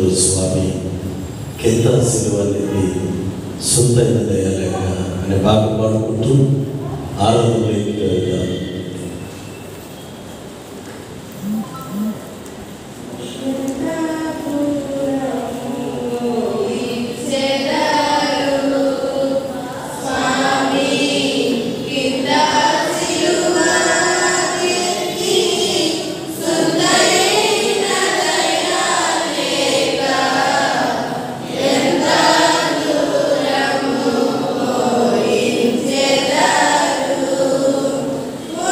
చెప్తూ స్వామి కింద సిలువ అనేది సొంతైన దయాలేక అనే బాగా పాడుకుంటూ ఆనందంలోకి వెళ్దాం ఓ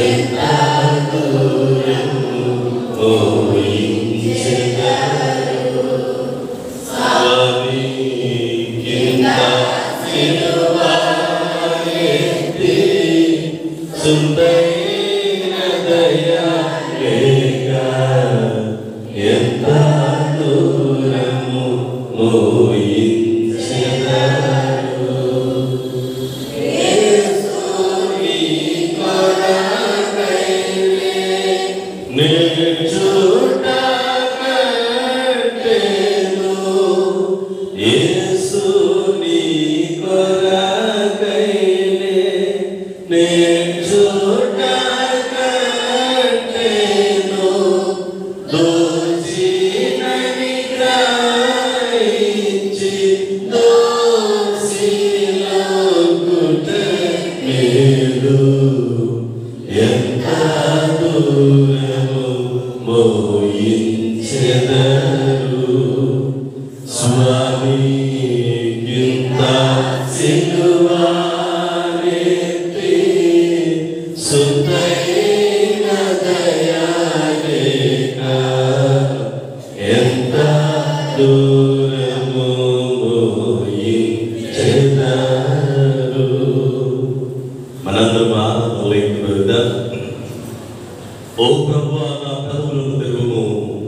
ఎంత దూరము మోయించెదరు స్వామి కింద సిలువనెత్తి సుందైన దయా లేక ఎంత దూరము మోయించెదరు యేసుని కొరకైనే నిల్చుట కంటేను యేసుని కొరకైనే నిల్చుట కంటేను దోషినని గ్రహించి దోషిలోకుట మేలు ఎంత దూరము మోయించెదరు స్వామి కింద సిలువానెత్తి సుతైన దయాలేక ఎంత దూరము మోయించెదరు మనందరం ఆనందం వెళ్దాం ఓ ప్రభు నా పదవులను తెరువుము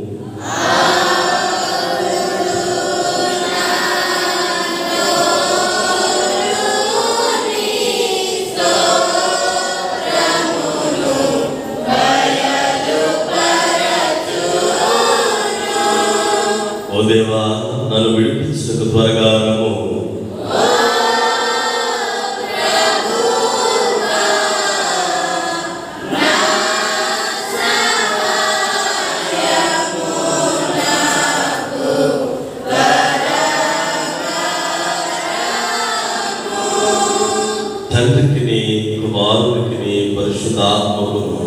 ఓ దేవా నన్ను విడిపించకు త్వరగా రము తండ్రికి కుమారునికి పరిశుద్ధాత్మకును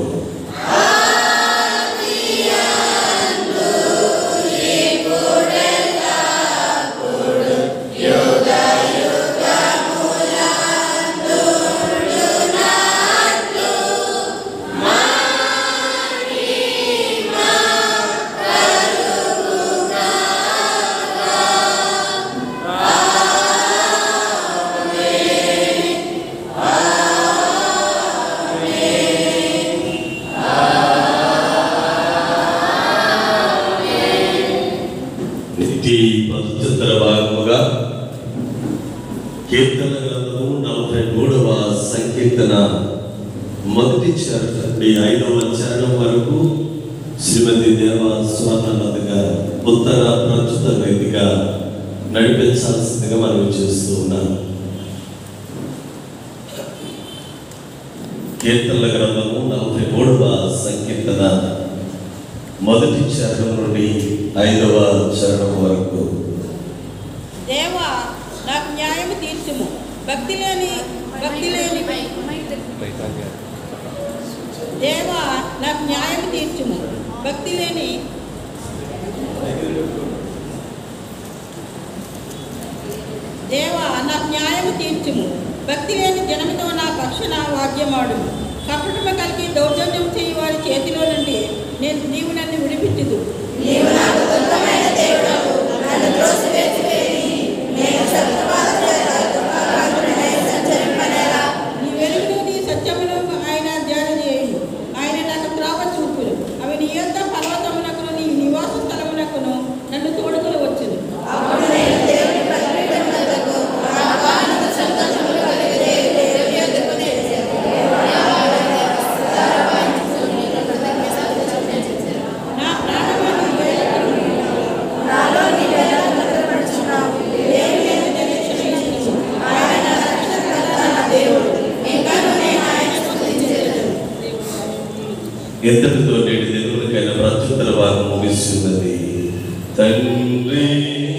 నిత్య పరిశుద్ధ భాగముగా కీర్తన గ్రంథము నలభై మూడవ సంకీర్తన మొదటి చరణం నుండి ఐదవ చరణం వరకు శ్రీమతి దేవ స్వాతంత్రగా ఉత్తర ప్రస్తుత వేదిక నడిపించాల్సిందిగా మనం చేస్తూ ఉన్నాం కీర్తనల గ్రంథము నలభై మూడవ సంకీర్తన మొదటి చరణం నుండి ఐదవ చరణం వరకు దేవా నాకు న్యాయము తీర్చుము భక్తి లేని భక్తి లేని దేవా నాకు న్యాయం తీర్చుము భక్తి లేని దేవా నాకు న్యాయము తీర్చుము భక్తి లేని జనముతో నా పక్షన వాద్యమాడు కపటము కలిగి దౌర్జన్యం చేయి వారి చేతిలో నుండి నేను నీవు నన్ను విడిపించదు నీ వెలుగును నీ సత్యమును ఆయన ధ్యానం చేయును ఆయన నాకు త్రావ చూపును అవి నీ యొక్క పర్వతమునకును నీ నివాస స్థలమునకును నన్ను తోడుకుని వచ్చును నా ప్రాణము నీ వేళకు ఎంతటితో నేటి దేవునికైనా ప్రత్యుత్తర భాగం ముగిస్తున్నది తండ్రి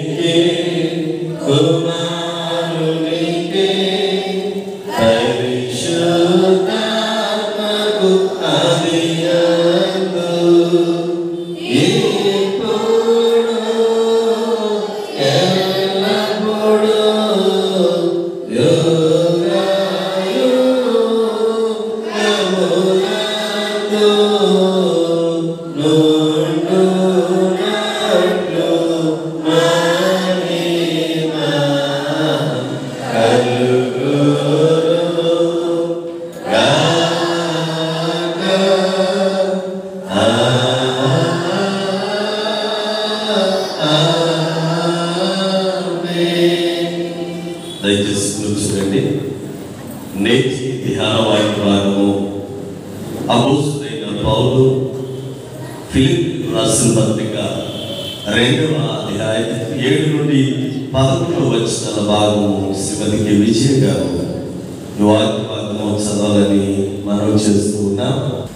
కుమారునికి పరిశుద్ధాత్మకు ఆదియందు ఇప్పుడు ఎల్లప్పుడూ యుగాయుగములందు దయచేసి కూర్చోండి నేటి ధ్యాన వాక్యము అపోసులైన పౌలు ఫిలిప్ రాసిన పత్రిక రెండవ అధ్యాయం ఏడు నుండి పదకొండు వచ్చిన భాగము శ్రీమతికి విజయ గారు ఈ వాక్య భాగము చదవాలని మనం చేస్తూ ఉన్నాం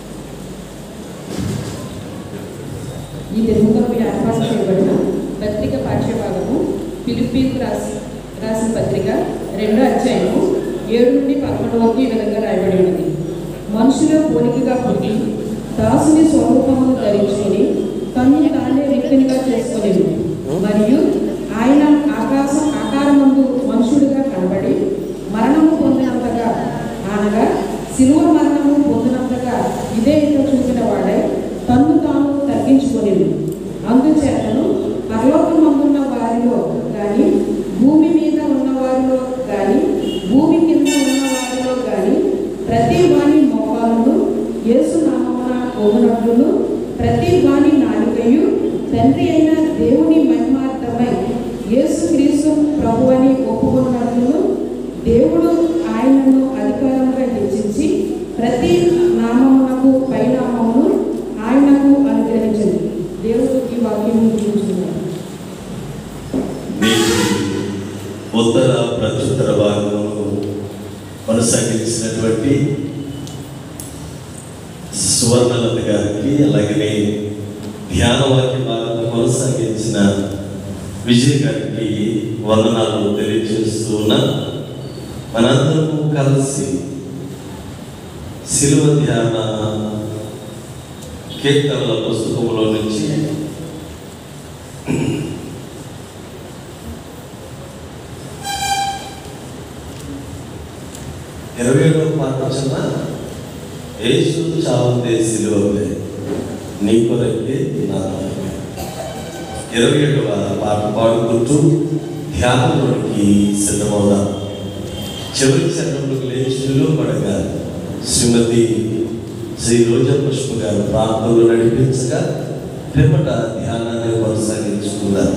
ఈ దినములకు ఏర్పాటు చేయబడిన పత్రిక పాఠ్యభాగము ఫిలిప్పీకు రాసి రాసిన పత్రిక రెండో అధ్యాయము ఏడు నుండి పదకొండు వరకు ఈ విధంగా రాయబడి ఉన్నది మనుషుల పోలికగా పుట్టి దాసుని స్వరూపమును ధరించుకొని తన్ను తానే రిక్తినిగా చేసుకొనేది మరియు ఆయన ఆకాశం ఆకారమందు మనుషుడిగా కనబడి మరణము పొందినంతగా అనగా శిలువ మరణము పొందినంతగా ఇదే ఇంట్లో చూసిన వాడై తన్ను తాను తగ్గించుకొనేది అందుచేతను పరలోకమందున్న వారిలో కానీ భూమి మీద ఉన్న వారిలో కానీ భూమి కింద ఉన్న వారిలో కానీ ప్రతి వాని మోకాలను యేసు నామమున పోగునట్లును ప్రతి వాని నాలుకయు తండ్రి అయిన దేవుని మహిమార్థమై యేసు క్రీస్తు ప్రభు అని ఒప్పుకున్నట్లును దేవుడు ఆయనను అధికారంగా హెచ్చించి ప్రతి నామమునకు పైనామమును ఆయనకు అనుగ్రహించింది దేవుడు ఈ వాక్యం గురించున్నాడు మీకు ఉత్తర ప్రత్యుత్తర భాగమును కొనసాగించినటువంటి సువర్ణలత గారికి అలాగనే ధ్యాన వాక్య భాగం కొనసాగించిన విజయ్ గారికి వందనాలు తెలియజేస్తూ ఉన్నా మనందరము కలిసి శిలువ ధ్యాన కీర్తనల పుస్తకంలో నుంచి ఇరవై ఏడవ పాట వచ్చిన యేసు చావుందే సిలువలే నీ కొరకే నా కొరకే ఇరవై ఏడవ పాట పాడుకుంటూ ధ్యానంలోనికి సిద్ధమవుదాం చివరి చరణంలోకి లేచి నిలువబడగా శ్రీమతి శ్రీ రోజా పుష్ప గారు ప్రాంతంలో నడిపించగా పిమ్మట ధ్యానాన్ని కొనసాగించుకుందాం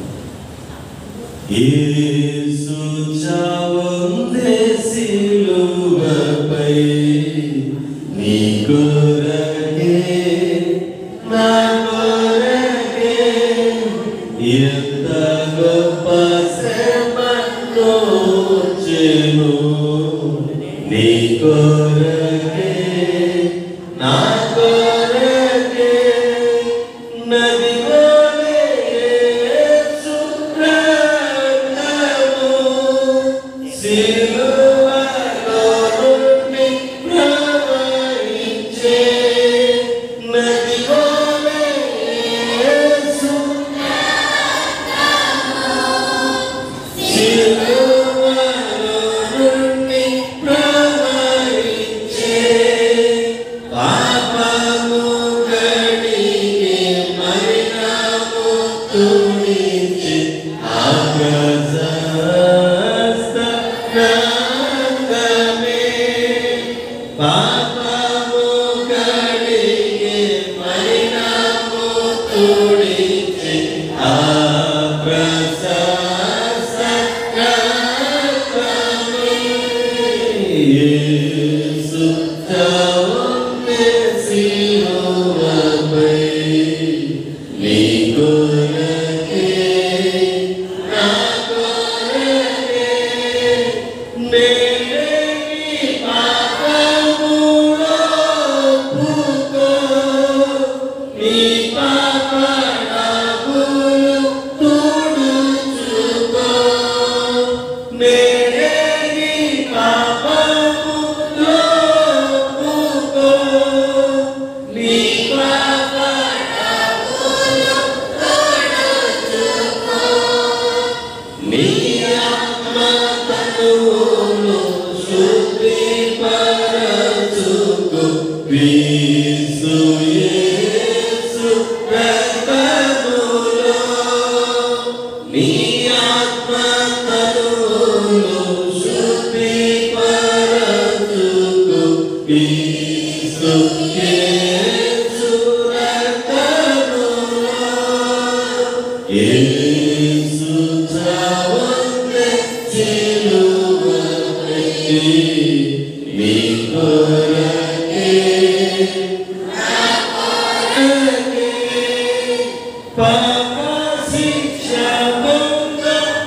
యేసు చావుందే సిలువపై నీ కొరకే నా కొరకే ఎంత గొప్ప శ్రమనోచెను నీ కొరకే నా కొరకే నది వలె యేసు ప్రాణము సిలువలో నుండి ప్రవహించే నది వలె యేసు సిలువలో నుండి ప్రవహించే పాపము కడిగే మరణము తుడిచి ఆకాశస్థ నాకమే పాపము కడిగే క్రీస్తు యేసు రక్తములో నీ ఆత్మ తనువును శుద్ధిపరచుకు క్రీస్తు యేసు రక్తములో యేసు చావందే సిలువపై నీ కొరకే పాప శిక్ష పొంద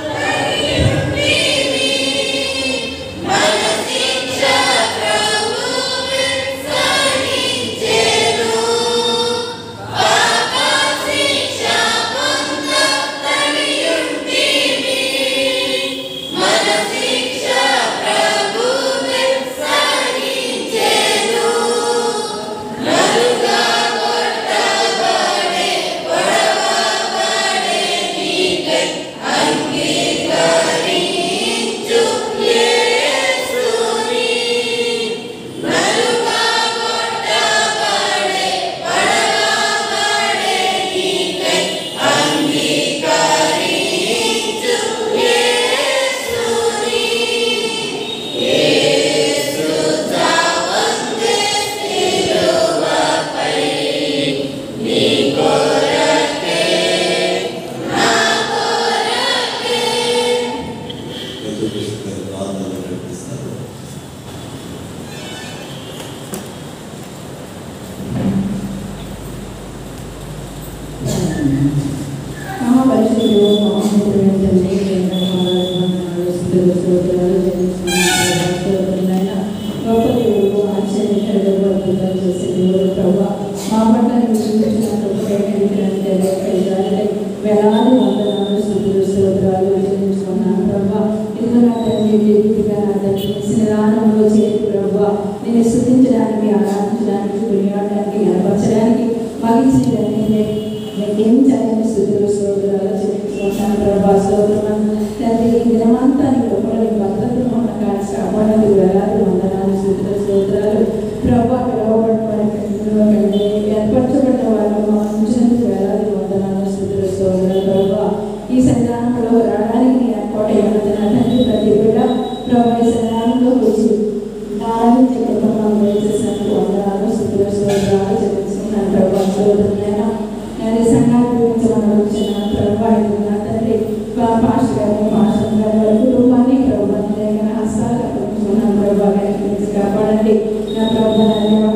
మహాపరిషుడు మహాముఖుడు తండ్రి స్తోత్రాలు చెల్లిస్తున్నాను గొప్ప దేవుడు ఆశ్చర్యకరుడు అద్భుతాలు చేసే దేవుడు ప్రభా మా పట్ల నువ్వు చూపించిన కృపకైనా తెలియజాలి వేలాది వందనాలు స్థుతులు స్తోత్రాలు చెల్లించుకున్నాను ప్రభా ఇందులో నా తండ్రి దీపిగా నా తండ్రి శ్రీరానంలో చేరి ప్రభా నేను స్థుతించడానికి ఆరాధించడానికి కొనియాడడానికి కనపరచడానికి మగించడానికి నీకేం చేయాలని స్థుతులు స్తోత్రాలు చెల్లించుకుంటాను ప్రభా స్తోత్రం తండ్రి ఈ దినమంతాన్ని లోపలి భద్రతను ఉన్న కాచి కాపాడడానికి వేలాది వందనాలు స్థుతులు స్తోత్రాలు ప్రభా పిలవబడిన వారికి ఇందులో కంటే ఏర్పరచబడిన వారు మా ఉంచినందుకు వేలాది వందనాలు స్థుతులు స్తోత్రాలు ప్రభా ఈ సంతానంలో రావడానికి నీ ఏర్పాటు ఏమంటే నా తండ్రి ప్రతి బిడ్డ ప్రభా ఈ సంతానంలో వచ్చి ఆరాధించే కుటుంబం చేసేసినందుకు వందనాలు స్థుతులు స్తోత్రాలు చెల్లిస్తున్నాను ప్రభా స్తోత్రమైన నేను సంఘాన్ని గురించమని వచ్చిన ప్రభా ఇది నా తండ్రి పాస్టర్ గారిని పాస్టర్ గారి వారి కుటుంబాన్ని ప్రభా లేఖన హస్తాలు అప్పగించుకున్నాను ప్రభా గారికి గురించి కాపాడండి నా ప్రభా నా దేవ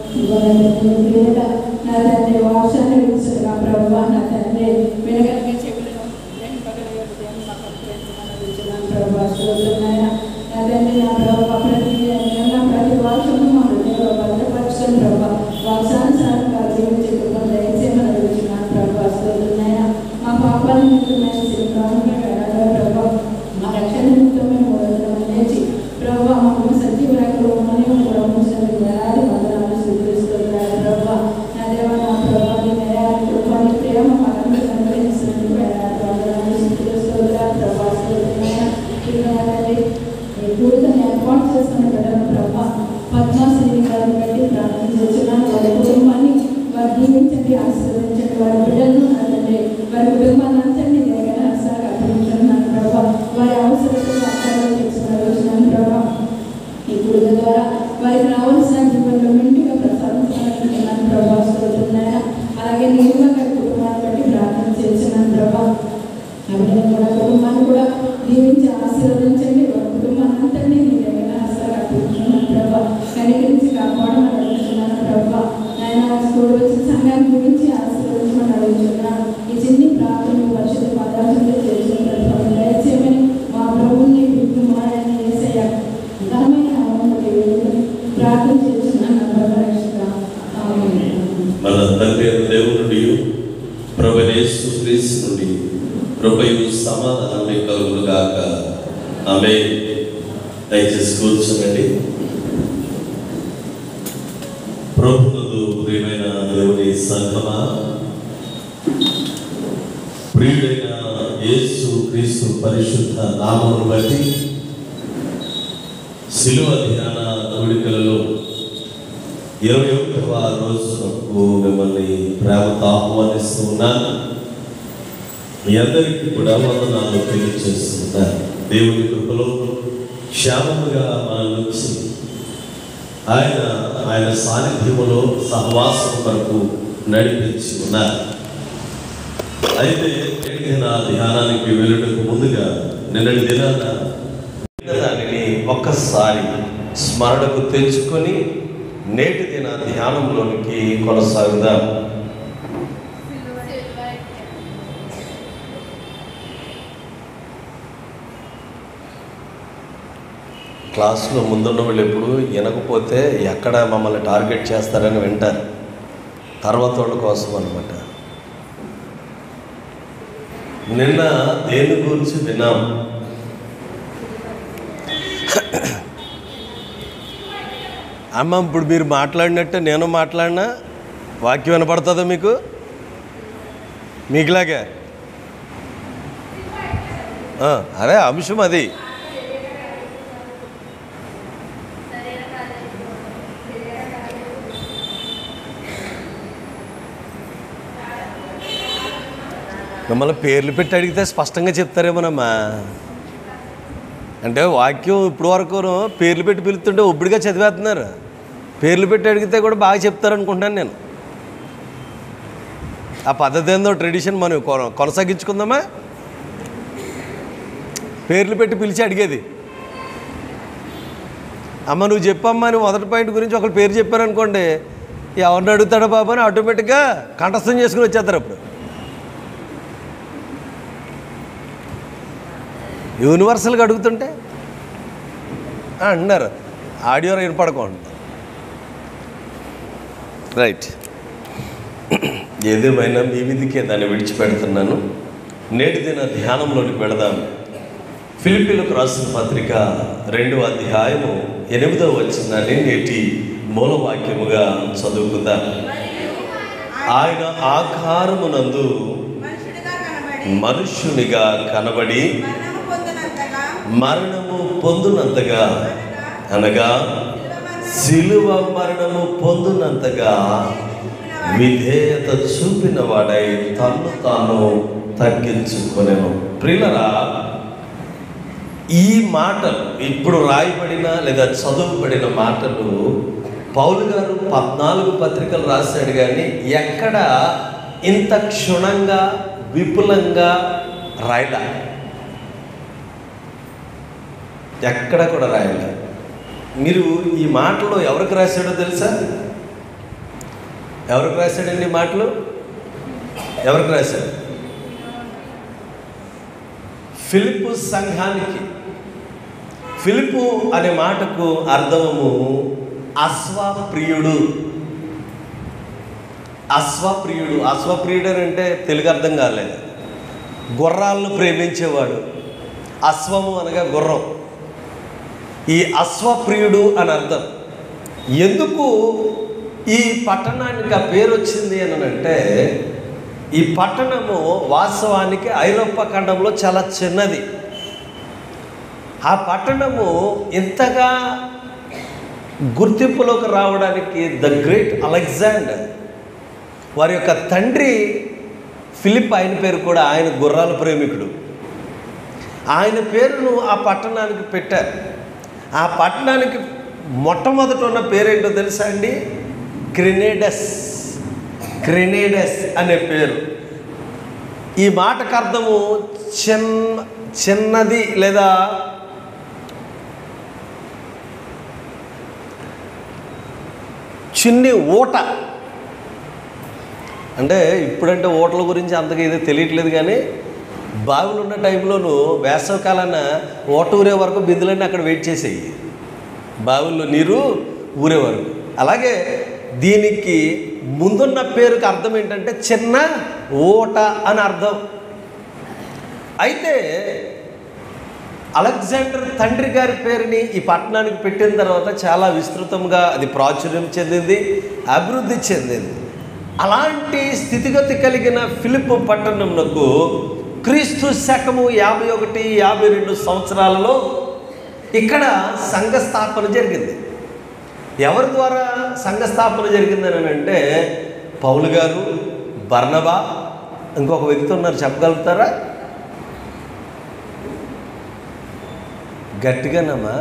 ప్రియత నా తండ్రి వార్షాన్ని గురించి నా ప్రభా నా తండ్రి వినగలిగే చెవులను గ్రహింపగలిగే హృదయాన్ని మాకు అనుగ్రహించమని అడుగుతున్నాను ప్రభా స్తోత్రమైన నా తండ్రి నా ప్రభా ప్రతి నెల ప్రతి వార్షము మా హృదయంలో భద్రపరచుకొని ప్రభా వాక్సానుసారంగా జీవించే కృపను దయచేయమని అడుగుతున్నాను ప్రభా స్తోత్రమైన మా పాపాల నిమిత్తమైన శ్రీకారంగా వెళ్ళాలి ప్రభా మా రక్షణ నిమిత్తమైన మూడవ లేచి ప్రభా మమ్మల్ని సజీవ రకలు మరియు బ్రహ్మచర్య వేలాది వందనాలు స్వీకరిస్తున్నాడు ప్రభా నా దేవ నా ప్రభా నీ దయాన్ని కృపాని ప్రేమ మనందరూ అనుగ్రహిస్తున్నందుకు వేలాది వందనాలు స్వీకరిస్తున్నాడు ప్రభా స్తోత్రమైన ఇవ్వాలి ఈ కూడికను ఏర్పాటు చేస్తున్న బిడ్డను ప్రభా పద్మాశ్రీ గారిని బట్టి ప్రార్థించున్నాను వారి కుటుంబాన్ని వారు దీవించండి ఆశీర్వదించండి వారి బిడ్డలను అదండి వారి కుటుంబాన్ని అంతటి దగ్గర అసలు అప్పగించున్నాను ప్రభా వారి అవసరతలు అక్కడ తెచ్చుకున్న రోజునాను ప్రభా ఈ కూడిక ద్వారా వారికి రావాల్సిన జీవనంలో మెండుగా ప్రసాదించాలనుకుంటున్నాను ప్రభా స్తోత్రున్నాయన అలాగే నేను గారి కుటుంబాన్ని బట్టి ప్రార్థన చేస్తున్నాను ప్రభా అభినయ కూడా కుటుంబాన్ని కూడా దీవించి ఆశీర్వదించండి వారి కుటుంబాన్ని అంతటినీ నీ దగ్గర అసలు అర్పించుకున్నాను ప్రభా కనికరించి కాపాడమని అడుగుతున్నాను ప్రభా నాయన స్కూల్ వచ్చిన సంఘాన్ని గురించి ఆశీర్వదించమని అడుగుతున్నాను ఈ చిన్ని ప్రార్థన పరిశుద్ధ పదార్థంలో చేసిన ప్రతిఫలం దయచేయమని మా ప్రభుని కుమారాన్ని వేసయ్య ఘనమైన నామములో వేడుకొని ప్రార్థన చేస్తున్నాను నా ప్రభు రక్షక ఆమేన్. మన తండ్రి అయిన దేవుని నుండి ప్రభనేసు క్రీస్తు నుండి కృపయు సమాధానం కలుగును గాక ఆమె దయచేసి కూర్చోండి ప్రభునందు ప్రియమైన దేవుని సంగమా ప్రియుడైన యేసు క్రీస్తు పరిశుద్ధ నామమును బట్టి శిలువ ధ్యాన కోడికలలో ఇరవై ఒకటవ రోజునకు మిమ్మల్ని ప్రేమతో ఆహ్వానిస్తూ ఉన్నాను మీ అందరికీ కూడా వందనాలు తెలియజేస్తున్నాను దేవుని కృపలో క్షేమముగా మన నుంచి ఆయన ఆయన సాన్నిధ్యములో సహవాసం వరకు నడిపించి ఉన్నారు అయితే నేటి దిన ధ్యానానికి వెళ్ళటకు ముందుగా నిన్నటి దినాన దానిని ఒక్కసారి స్మరణకు తెచ్చుకొని నేటి దిన ధ్యానంలోనికి కొనసాగుదాం క్లాసులో ముందున్న వాళ్ళు ఎప్పుడు వినకపోతే ఎక్కడ మమ్మల్ని టార్గెట్ చేస్తారని వింటారు తర్వాత వాళ్ళ కోసం అనమాట నిన్న దేని గురించి విన్నాం అమ్మ ఇప్పుడు మీరు మాట్లాడినట్టే నేను మాట్లాడినా వాక్యం వినపడుతుందా మీకు మీకులాగే ఆ, అదే అంశం అది మిమ్మల్ని పేర్లు పెట్టి అడిగితే స్పష్టంగా చెప్తారేమోనమ్మా అంటే వాక్యం ఇప్పుడు వరకు పేర్లు పెట్టి పిలుస్తుంటే ఒబ్బడిగా చదివేస్తున్నారు పేర్లు పెట్టి అడిగితే కూడా బాగా చెప్తారు అనుకుంటున్నాను నేను ఆ పద్ధతి ఏందో ట్రెడిషన్ మనం కొన- కొనసాగించుకుందామా పేర్లు పెట్టి పిలిచి అడిగేది అమ్మ నువ్వు చెప్పమ్మా నువ్వు మొదటి పాయింట్ గురించి ఒకరు పేరు చెప్పారనుకోండి ఎవరిని అడుగుతాడో బాబు అని ఆటోమేటిక్గా కంఠస్థం చేసుకుని వచ్చేస్తారు అప్పుడు యూనివర్సల్గా అడుగుతుంటే ఆ, అంటున్నారు ఆడియో వినపడకుండా రైట్ ఏదేమైనా మీ విధికే దాన్ని విడిచిపెడుతున్నాను నేటి దిన ధ్యానంలోకి వెళదాం ఫిలిపిలకు రాసిన పత్రిక రెండవ అధ్యాయము ఎనిమిదవ వచ్చిందని నేటి మూలవాక్యముగా చదువుకుందాం ఆయన ఆకారమునందు మనుషుడిగా కనబడి మనుష్యునిగా కనబడి మరణము పొందినంతగా మరణము పొందునంతగా అనగా శిలువ మరణము పొందునంతగా విధేయత చూపిన వాడై తన్ను తాను తగ్గించుకొనెను ప్రియులరా ఈ మాటలు ఇప్పుడు రాయబడిన లేదా చదువుబడిన మాటలు పౌలు గారు పద్నాలుగు పత్రికలు రాశాడు కానీ ఎక్కడ ఇంత క్షుణంగా విపులంగా రాయలా ఎక్కడ కూడా రాయలే మీరు ఈ మాటలు ఎవరికి రాశాడో తెలుసా ఎవరికి రాశాడండి ఈ మాటలు ఎవరికి రాశాడు ఫిలిపు సంఘానికి ఫిలిపు అనే మాటకు అర్థము అశ్వప్రియుడు అశ్వప్రియుడు అశ్వప్రియుడు అని అంటే తెలుగు అర్థం కాలేదు గుర్రాలను ప్రేమించేవాడు అశ్వము అనగా గుర్రం ఈ అశ్వప్రియుడు అని అర్థం ఎందుకు ఈ పట్టణానికి ఆ పేరు వచ్చింది అని అంటే ఈ పట్టణము వాస్తవానికి ఐరోపా ఖండంలో చాలా చిన్నది ఆ పట్టణము ఇంతగా గుర్తింపులోకి రావడానికి ద గ్రేట్ అలెగ్జాండర్ వారి యొక్క తండ్రి ఫిలిప్ ఆయన పేరు కూడా ఆయన గుర్రాల ప్రేమికుడు ఆయన పేరును ఆ పట్టణానికి పెట్టారు ఆ పట్టణానికి మొట్టమొదట ఉన్న పేరేంటో తెలుసా అండి క్రినేడస్ క్రినేడస్ అనే పేరు ఈ మాటకు అర్థము చిన్న చిన్నది లేదా చిన్ని ఊట అంటే ఇప్పుడంటే ఓట్ల గురించి అంతగా ఏదో తెలియట్లేదు కానీ బావిలు ఉన్న టైంలోనూ వేసవకాలాన ఓట ఊరే వరకు బిందులన్నీ అక్కడ వెయిట్ చేసేయి బావిల్లో నీరు ఊరే వరకు అలాగే దీనికి ముందున్న పేరుకి అర్థం ఏంటంటే చిన్న ఓట అని అర్థం అయితే అలెగ్జాండర్ తండ్రి గారి పేరుని ఈ పట్టణానికి పెట్టిన తర్వాత చాలా విస్తృతంగా అది ప్రాచుర్యం చెందింది అభివృద్ధి చెందింది అలాంటి స్థితిగతి కలిగిన ఫిలిప్ పట్టణంకు క్రీస్తు శకము యాభై ఒకటి యాభై రెండు సంవత్సరాలలో ఇక్కడ సంఘ స్థాపన జరిగింది ఎవరి ద్వారా సంఘ స్థాపన జరిగిందని అంటే పౌలు గారు బర్నబా ఇంకొక వ్యక్తి ఉన్నారు చెప్పగలుగుతారా గట్టిగానమ్మా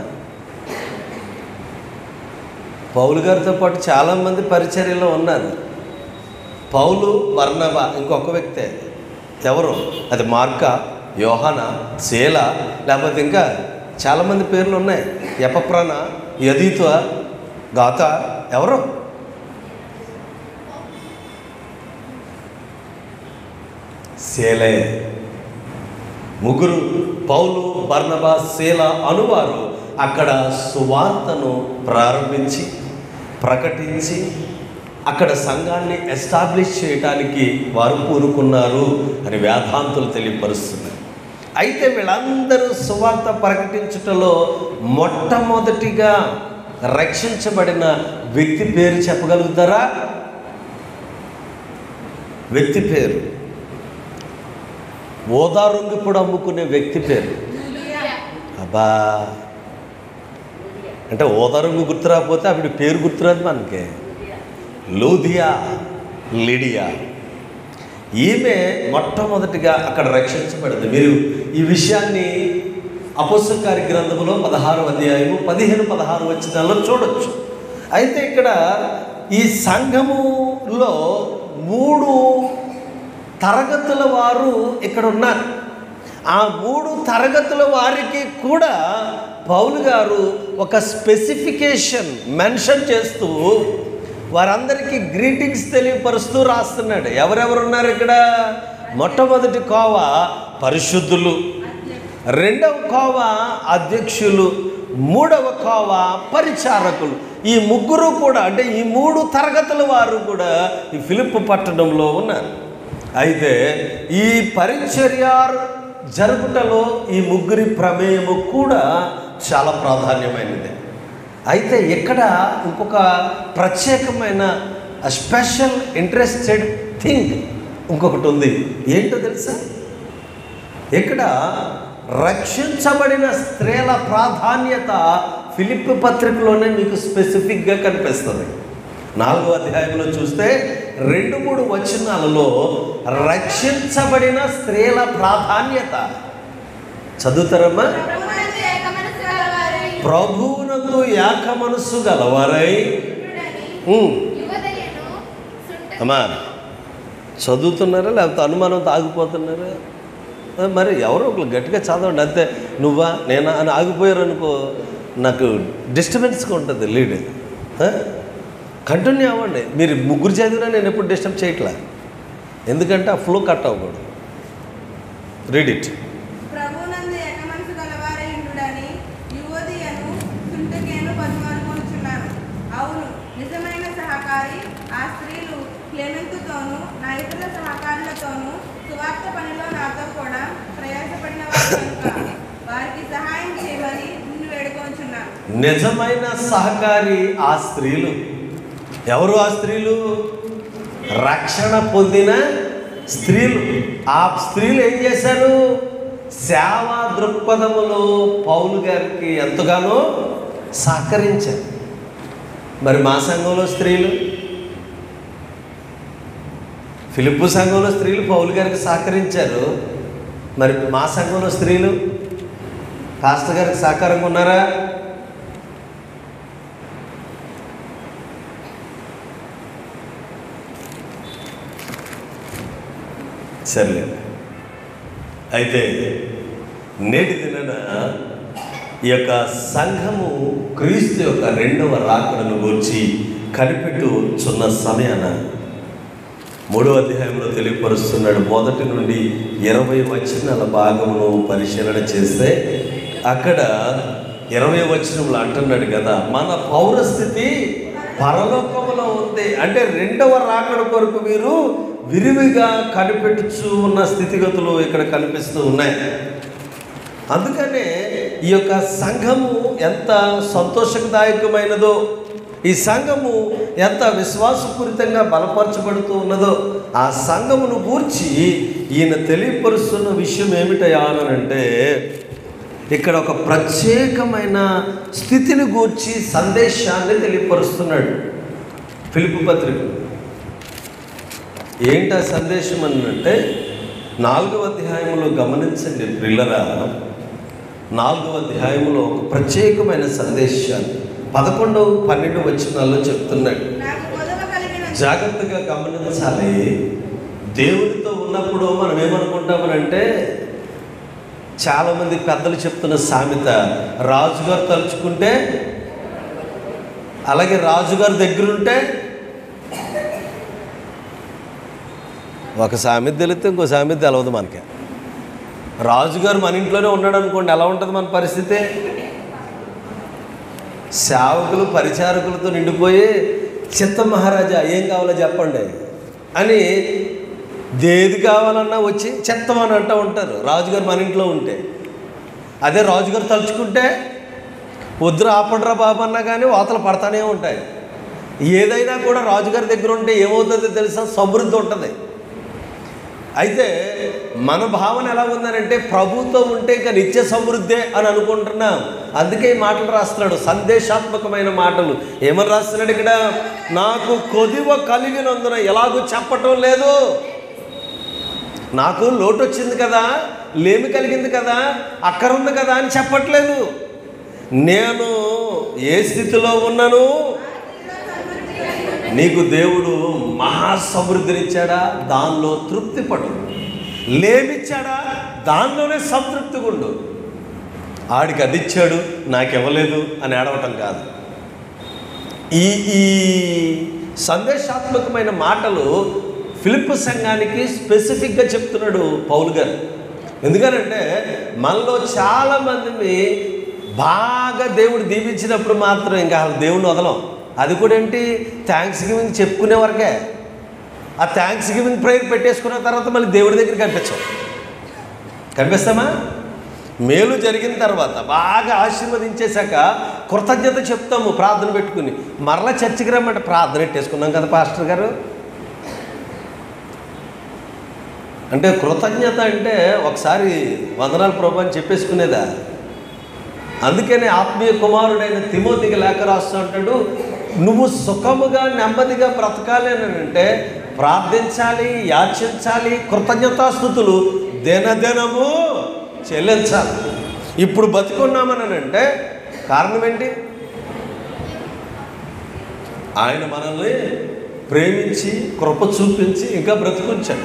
పౌలు గారితో పాటు చాలామంది పరిచర్యలో ఉన్నారు పౌలు బర్నబా ఇంకొక వ్యక్తే ఎవరు అది మార్క యోహాన శీల లేకపోతే ఇంకా చాలామంది పేర్లు ఉన్నాయి ఎపప్రాణ యదీత్వ గాత ఎవరు శీలే ముగ్గురు పౌలు బర్నబా శీల అనువారు అక్కడ సువార్తను ప్రారంభించి ప్రకటించి అక్కడ సంఘాన్ని ఎస్టాబ్లిష్ చేయడానికి వారు పూనుకున్నారు అని వేదాంతులు తెలియపరుస్తున్నారు అయితే వీళ్ళందరూ సువార్త ప్రకటించుటలో మొట్టమొదటిగా రక్షించబడిన వ్యక్తి పేరు చెప్పగలుగుతారా వ్యక్తి పేరు ఓదారుంగి కూడా అమ్ముకునే వ్యక్తి పేరు అబ్బా అంటే ఓదారుంగు గుర్తు రాకపోతే ఆవిడ పేరు గుర్తురాదు మనకి లూధియా లిడియా ఈమె మొట్టమొదటిగా అక్కడ రక్షించబడింది మీరు ఈ విషయాన్ని అపోసకారి గ్రంథంలో పదహారు అధ్యాయము పదిహేను పదహారు వచ్చినాల్లో చూడొచ్చు అయితే ఇక్కడ ఈ సంఘములో మూడు తరగతుల వారు ఇక్కడ ఉన్నారు ఆ మూడు తరగతుల వారికి కూడా పౌలు గారు ఒక స్పెసిఫికేషన్ మెన్షన్ చేస్తూ వారందరికీ గ్రీటింగ్స్ తెలియపరుస్తూ రాస్తున్నాడు ఎవరెవరు ఉన్నారు ఇక్కడ మొట్టమొదటి కోవ పరిశుద్ధులు రెండవ కోవ అధ్యక్షులు మూడవ కోవ పరిచారకులు ఈ ముగ్గురు కూడా అంటే ఈ మూడు తరగతుల వారు కూడా ఈ ఫిలిప్ పట్టణంలో ఉన్నారు అయితే ఈ పరిచర్య జరుపుటలో ఈ ముగ్గురి ప్రమేయము కూడా చాలా ప్రాధాన్యమైనది అయితే ఇక్కడ ఇంకొక ప్రత్యేకమైన స్పెషల్ ఇంట్రెస్టెడ్ థింగ్ ఇంకొకటి ఉంది ఏంటో తెలుసా ఇక్కడ రక్షించబడిన స్త్రీల ప్రాధాన్యత ఫిలిప్ పత్రికలోనే మీకు స్పెసిఫిక్గా కనిపిస్తుంది నాలుగో అధ్యాయంలో చూస్తే రెండు మూడు వచనాలలో రక్షించబడిన స్త్రీల ప్రాధాన్యత చదువుతారమ్మా ప్రభువునందు ఏక మనసు గలవారై ప్రభువునందు ఏక మనస్సు గలవారై ఉండుడని ఉమ్, యువదయను సుంట అమ్మా చదువుతున్నారా లేకపోతే అనుమానంతో ఆగిపోతున్నారా ఆ, మరి ఎవరో ఒకరు గట్టిగా చదవండి అంతే నువ్వా నేనా అని ఆగిపోయారు అనుకో నాకు డిస్టర్బెన్స్గా ఉంటుంది లీడ్ కంటిన్యూ అవ్వండి మీరు ముగ్గురు చదివినా నేను ఎప్పుడు డిస్టర్బ్ చేయట్లే ఎందుకంటే ఆ ఫ్లో కట్ అవ్వకూడదు రీడ్ ఇట్ ప్రభువునందు ఏక మనసు గలవారై ఉండుడని యువదియను సుంటకేను బతిమాలుకొనుచున్నాను అవును నిజమైన సహకారి ఆ స్త్రీలు క్లెమెంతుతోనూ నా ఇతర సహకారులతోనూ సువార్త పనిలో నాతో కూడా ప్రయాసపడిన వారు కనుక వారికి సహాయం చేయమని నిన్ను వేడుకొంచున్నాను నిజమైన సహకారి ఆ స్త్రీలు ఎవరు ఆ స్త్రీలు రక్షణ పొందిన స్త్రీలు ఆ స్త్రీలు ఏం చేశారు సేవా దృక్పథములో పౌలు గారికి ఎంతగానో సహకరించారు మరి మా సంఘంలో స్త్రీలు ఫిలిప్పు సంఘంలో స్త్రీలు పౌలు గారికి సహకరించారు మరి మా సంఘంలో స్త్రీలు పాస్టర్ గారికి సహకారంగా ఉన్నారా సర్లేదు అయితే నేటి దినన ఈ యొక్క సంఘము క్రీస్తు యొక్క రెండవ రాకడను గురించి కనిపెట్టుచున్న సమయాన మూడో అధ్యాయంలో తెలియపరుస్తున్నాడు మొదటి నుండి ఇరవై వచనాల భాగమును పరిశీలన చేస్తే అక్కడ ఇరవై వచనములు అంటున్నాడు కదా మన పౌరస్థితి పరలోకములో ఉంది అంటే రెండవ రాకడ కొరకు మీరు విరివిగా కనిపెట్టుచు ఉన్న స్థితిగతులు ఇక్కడ కనిపిస్తూ ఉన్నాయి అందుకనే ఈ యొక్క సంఘము ఎంత సంతోషదాయకమైనదో ఈ సంఘము ఎంత విశ్వాసపూరితంగా బలపరచబడుతూ ఉన్నదో ఆ సంఘమును గూర్చి ఈయన తెలియపరుస్తున్న విషయం ఏమిటయా అని అంటే ఇక్కడ ఒక ప్రత్యేకమైన స్థితిని గూర్చి సందేశాన్ని తెలియపరుస్తున్నాడు ఫిలిపు పత్రిక ఏంటి ఆ సందేశం అని అంటే నాలుగవ అధ్యాయంలో గమనించండి ప్రిల్లరా నాలుగవ అధ్యాయంలో ఒక ప్రత్యేకమైన సందేశాన్ని పదకొండవ పన్నెండు వచనాల్లో చెప్తున్నాడు నాకు కొదవ కలిగిన జాగ్రత్తగా గమనించాలి దేవుడితో ఉన్నప్పుడు మనం ఏమనుకుంటామనంటే చాలామంది పెద్దలు చెప్తున్న సామెత రాజుగారు తలుచుకుంటే అలాగే రాజుగారి దగ్గరుంటే ఒక సామెత తెలిస్తే ఇంకో సామెత తెలవదు మనకి రాజుగారు మన ఇంట్లోనే ఉన్నాడు అనుకోండి ఎలా ఉంటుంది మన పరిస్థితి సేవకులు పరిచారకులతో నిండిపోయి చిత్త మహారాజా ఏం కావాలో చెప్పండి అని దేది కావాలన్నా వచ్చి చెత్తం అని అంటూ ఉంటారు రాజుగారు మన ఇంట్లో ఉంటే అదే రాజుగారు తలుచుకుంటే వద్దురు ఆపండ్రా బాబు అన్నా కానీ వాతలు పడతానే ఉంటాయి ఏదైనా కూడా రాజుగారి దగ్గర ఉంటే ఏమవుతుందో తెలుసా సమృద్ధి ఉంటుంది అయితే మన భావన ఎలా ఉందనంటే ప్రభుత్వం ఉంటే ఇంకా నిత్య సమృద్ధే అని అనుకుంటున్నాం అందుకే ఈ మాటలు రాస్తున్నాడు సందేశాత్మకమైన మాటలు ఏమని రాస్తున్నాడు ఇక్కడ నాకు కొదివ కలిగినందున ఎలాగూ చెప్పటం లేదు నాకు లోటు వచ్చింది కదా లేమి కలిగింది కదా అక్కర ఉంది కదా అని చెప్పట్లేదు నేను ఏ స్థితిలో ఉన్నాను నీకు దేవుడు మహాసమృద్ధినిచ్చాడా దానిలో తృప్తి పడు లేమిచ్చాడా దానిలోనే సంతృప్తిగా ఉండు ఆడికి అది ఇచ్చాడు నాకు ఇవ్వలేదు అని ఏడవటం కాదు ఈ ఈ సందేశాత్మకమైన మాటలు ఫిలిప్ సంఘానికి స్పెసిఫిక్గా చెప్తున్నాడు పౌల్ గారు ఎందుకనంటే మనలో చాలామందిని బాగా దేవుడు దీవించినప్పుడు మాత్రం ఇంకా అసలు దేవుని వదలం అది కూడా ఏంటి థ్యాంక్స్ గివింగ్ చెప్పుకునే వరకే ఆ థ్యాంక్స్ గివింగ్ ప్రేయర్ పెట్టేసుకున్న తర్వాత మళ్ళీ దేవుడి దగ్గర కనిపించాం కనిపిస్తామా మేలు జరిగిన తర్వాత బాగా ఆశీర్వదించేశాక కృతజ్ఞత చెప్తాము ప్రార్థన పెట్టుకుని మరలా చర్చికి రమ్మంటే ప్రార్థన పెట్టేసుకున్నాం కదా పాస్టర్ గారు అంటే కృతజ్ఞత అంటే ఒకసారి వందనాలు ప్రభు అని చెప్పేసుకునేదా అందుకనే ఆత్మీయ కుమారుడైన తిమోతికి లేఖ రాస్తూ అంటాడు నువ్వు సుఖముగా నెమ్మదిగా బ్రతకాలి అని అంటే ప్రార్థించాలి యాచించాలి కృతజ్ఞతాస్థుతులు దినదినము చెల్లించాలి ఇప్పుడు బతికున్నామని అంటే కారణం ఏంటి ఆయన మనల్ని ప్రేమించి కృప చూపించి ఇంకా బ్రతికుంచాడు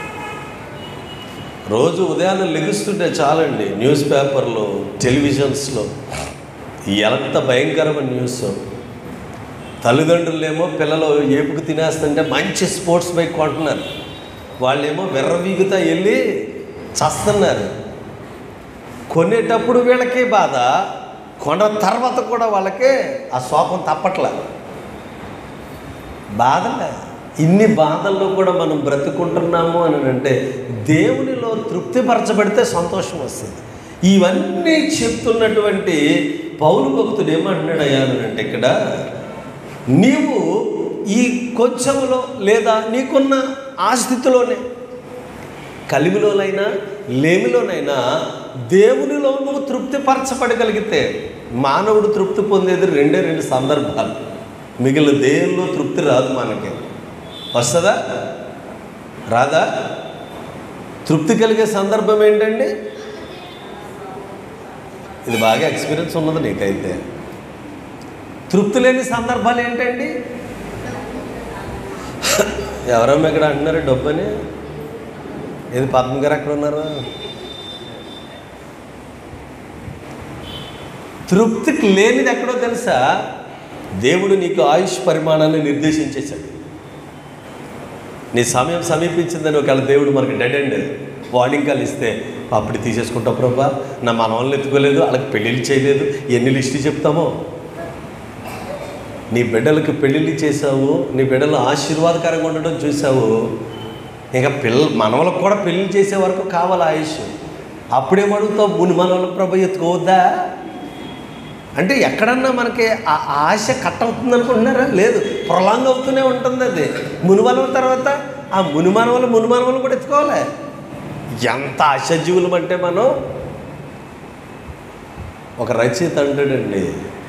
రోజు ఉదయాన్నే లెగుస్తుంటే చాలండి న్యూస్ పేపర్లో టెలివిజన్స్లో ఎంత భయంకరమైన న్యూస్ తల్లిదండ్రులేమో పిల్లలు ఏపుకు తినేస్తుంటే మంచి స్పోర్ట్స్ బైక్ కొంటున్నారు వాళ్ళేమో విర్రవీగుతా వెళ్ళి చస్తున్నారు కొనేటప్పుడు వీళ్ళకి బాధ కొన్న తర్వాత కూడా వాళ్ళకి ఆ శోకం తప్పట్లే బాధలే ఇన్ని బాధల్లో కూడా మనం బ్రతుకుంటున్నాము అని అంటే దేవునిలో తృప్తిపరచబడితే సంతోషం వస్తుంది ఇవన్నీ చెప్తున్నటువంటి పౌరు భక్తుడు ఏమంటున్నాడు అయ్యా అని అంటే ఇక్కడ నీవు ఈ కొంచెంలో లేదా నీకున్న ఆ స్థితిలోనే కలిమిలోనైనా లేమిలోనైనా దేవునిలో నువ్వు తృప్తిపరచబడగలిగితే మానవుడు తృప్తి పొందేది రెండే రెండు సందర్భాలు మిగిలిన దేవుల్లో తృప్తి రాదు మనకి వస్తుందా రాదా తృప్తి కలిగే సందర్భం ఏంటండి ఇది బాగా ఎక్స్పీరియన్స్ ఉన్నది నీకైతే తృప్తి లేని సందర్భాలు ఏంటండి ఎవరమ్మా ఇక్కడ అంటున్నారు డబ్బని ఏది పద్మ గారు ఎక్కడ ఉన్నారు తృప్తికి లేనిది ఎక్కడో తెలుసా దేవుడు నీకు ఆయుష్ పరిమాణాన్ని నిర్దేశించేశాడు నీ సమయం సమీపించిందని ఒకవేళ దేవుడు మనకి డెడ్ ఎండ్ వార్నింగ్ కాల్ ఇస్తే అప్పుడు తీసేసుకుంటావు ప్రభా నా మనవాళ్ళని ఎత్తుకోలేదు వాళ్ళకి పెళ్ళిళ్ళు చేయలేదు ఎన్ని లిస్టు చెప్తామో నీ బిడ్డలకు పెళ్ళిళ్ళు చేసావు నీ బిడ్డలు ఆశీర్వాదకరంగా ఉండడం చూసావు ఇంకా పిల్ల మనవలకు కూడా పెళ్ళి చేసే వరకు కావాలి ఆయుష్ అప్పుడేమడుగుతావు ముని మనవల ప్రభ ఎత్తుకోవద్దా అంటే ఎక్కడన్నా మనకి ఆ ఆశ కట్ అవుతుంది అనుకుంటున్నారా లేదు ప్రొలాంగ్ అవుతూనే ఉంటుంది అది మునిమనవ తర్వాత ఆ మునిమనవలు మునిమనవలు కూడా ఎత్తుకోవాలి ఎంత ఆశాజీవులం అంటే మనం ఒక రచయిత అంటాడండి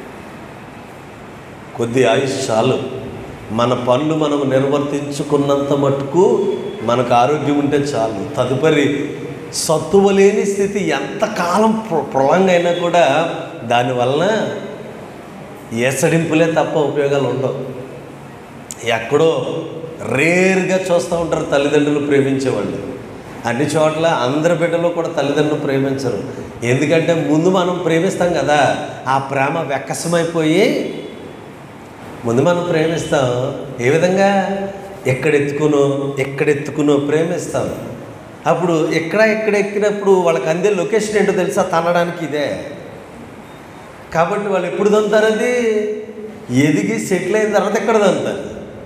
కొద్ది ఆయుష్ చాలు మన పనులు మనం నిర్వర్తించుకున్నంత మటుకు మనకు ఆరోగ్యం ఉంటే చాలు తదుపరి సత్తువ లేని స్థితి ఎంతకాలం ప్ర- ప్రొలాంగ్ అయినా కూడా దానివలన ఏసడింపులే తప్ప ఉపయోగాలు ఉండవు ఎక్కడో రేర్గా చూస్తూ ఉంటారు తల్లిదండ్రులు ప్రేమించేవాళ్ళు అన్ని చోట్ల అందరి బిడ్డలు కూడా తల్లిదండ్రులు ప్రేమించరు ఎందుకంటే ముందు మనం ప్రేమిస్తాం కదా ఆ ప్రేమ వెక్కసమైపోయి ముందు మనం ప్రేమిస్తాం ఏ విధంగా ఎక్కడెత్తుకునో ఎక్కడెత్తుకునో ప్రేమిస్తాం అప్పుడు ఎక్కడ ఎక్కడ ఎక్కినప్పుడు వాళ్ళకి అందే లొకేషన్ ఏంటో తెలుసా తనడానికి ఇదే కాబట్టి వాళ్ళు ఎప్పుడు దంతారు అది ఎదిగి సెటిల్ అయిన తర్వాత ఎక్కడ దంతారు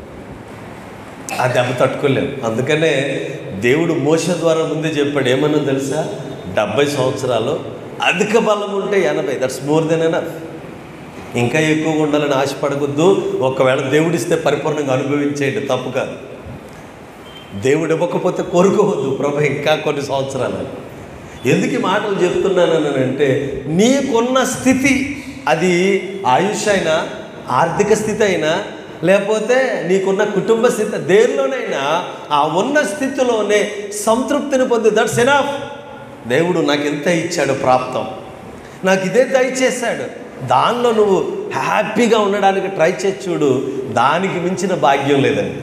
ఆ దెబ్బ తట్టుకోలేము అందుకనే దేవుడు మోస ద్వారా ముందే చెప్పాడు ఏమన్నా తెలుసా డెబ్బై సంవత్సరాలు అధిక బలం ఉంటే ఎనభై దట్స్ మోర్ దెన్ ఎనఫ్ ఇంకా ఎక్కువగా ఉండాలని ఆశపడకూడదు ఒకవేళ దేవుడిస్తే పరిపూర్ణంగా అనుభవించేయండి తప్పు కాదు దేవుడు ఇవ్వకపోతే కోరుకోవద్దు ప్రభు ఇంకా కొన్ని సంవత్సరాలు ఎందుకు ఈ మాటలు చెప్తున్నాను అంటే నీకున్న స్థితి అది ఆయుష్ అయినా ఆర్థిక స్థితి అయినా లేకపోతే నీకున్న కుటుంబ స్థితి దేనిలోనైనా ఆ ఉన్న స్థితిలోనే సంతృప్తిని పొంది దట్స్ ఎనఫ్ దేవుడు నాకు ఎంత ఇచ్చాడు ప్రాప్తం నాకు ఇదే దయచేశాడు దానిలో నువ్వు హ్యాపీగా ఉండడానికి ట్రై చేసి చూడు దానికి మించిన భాగ్యం లేదండి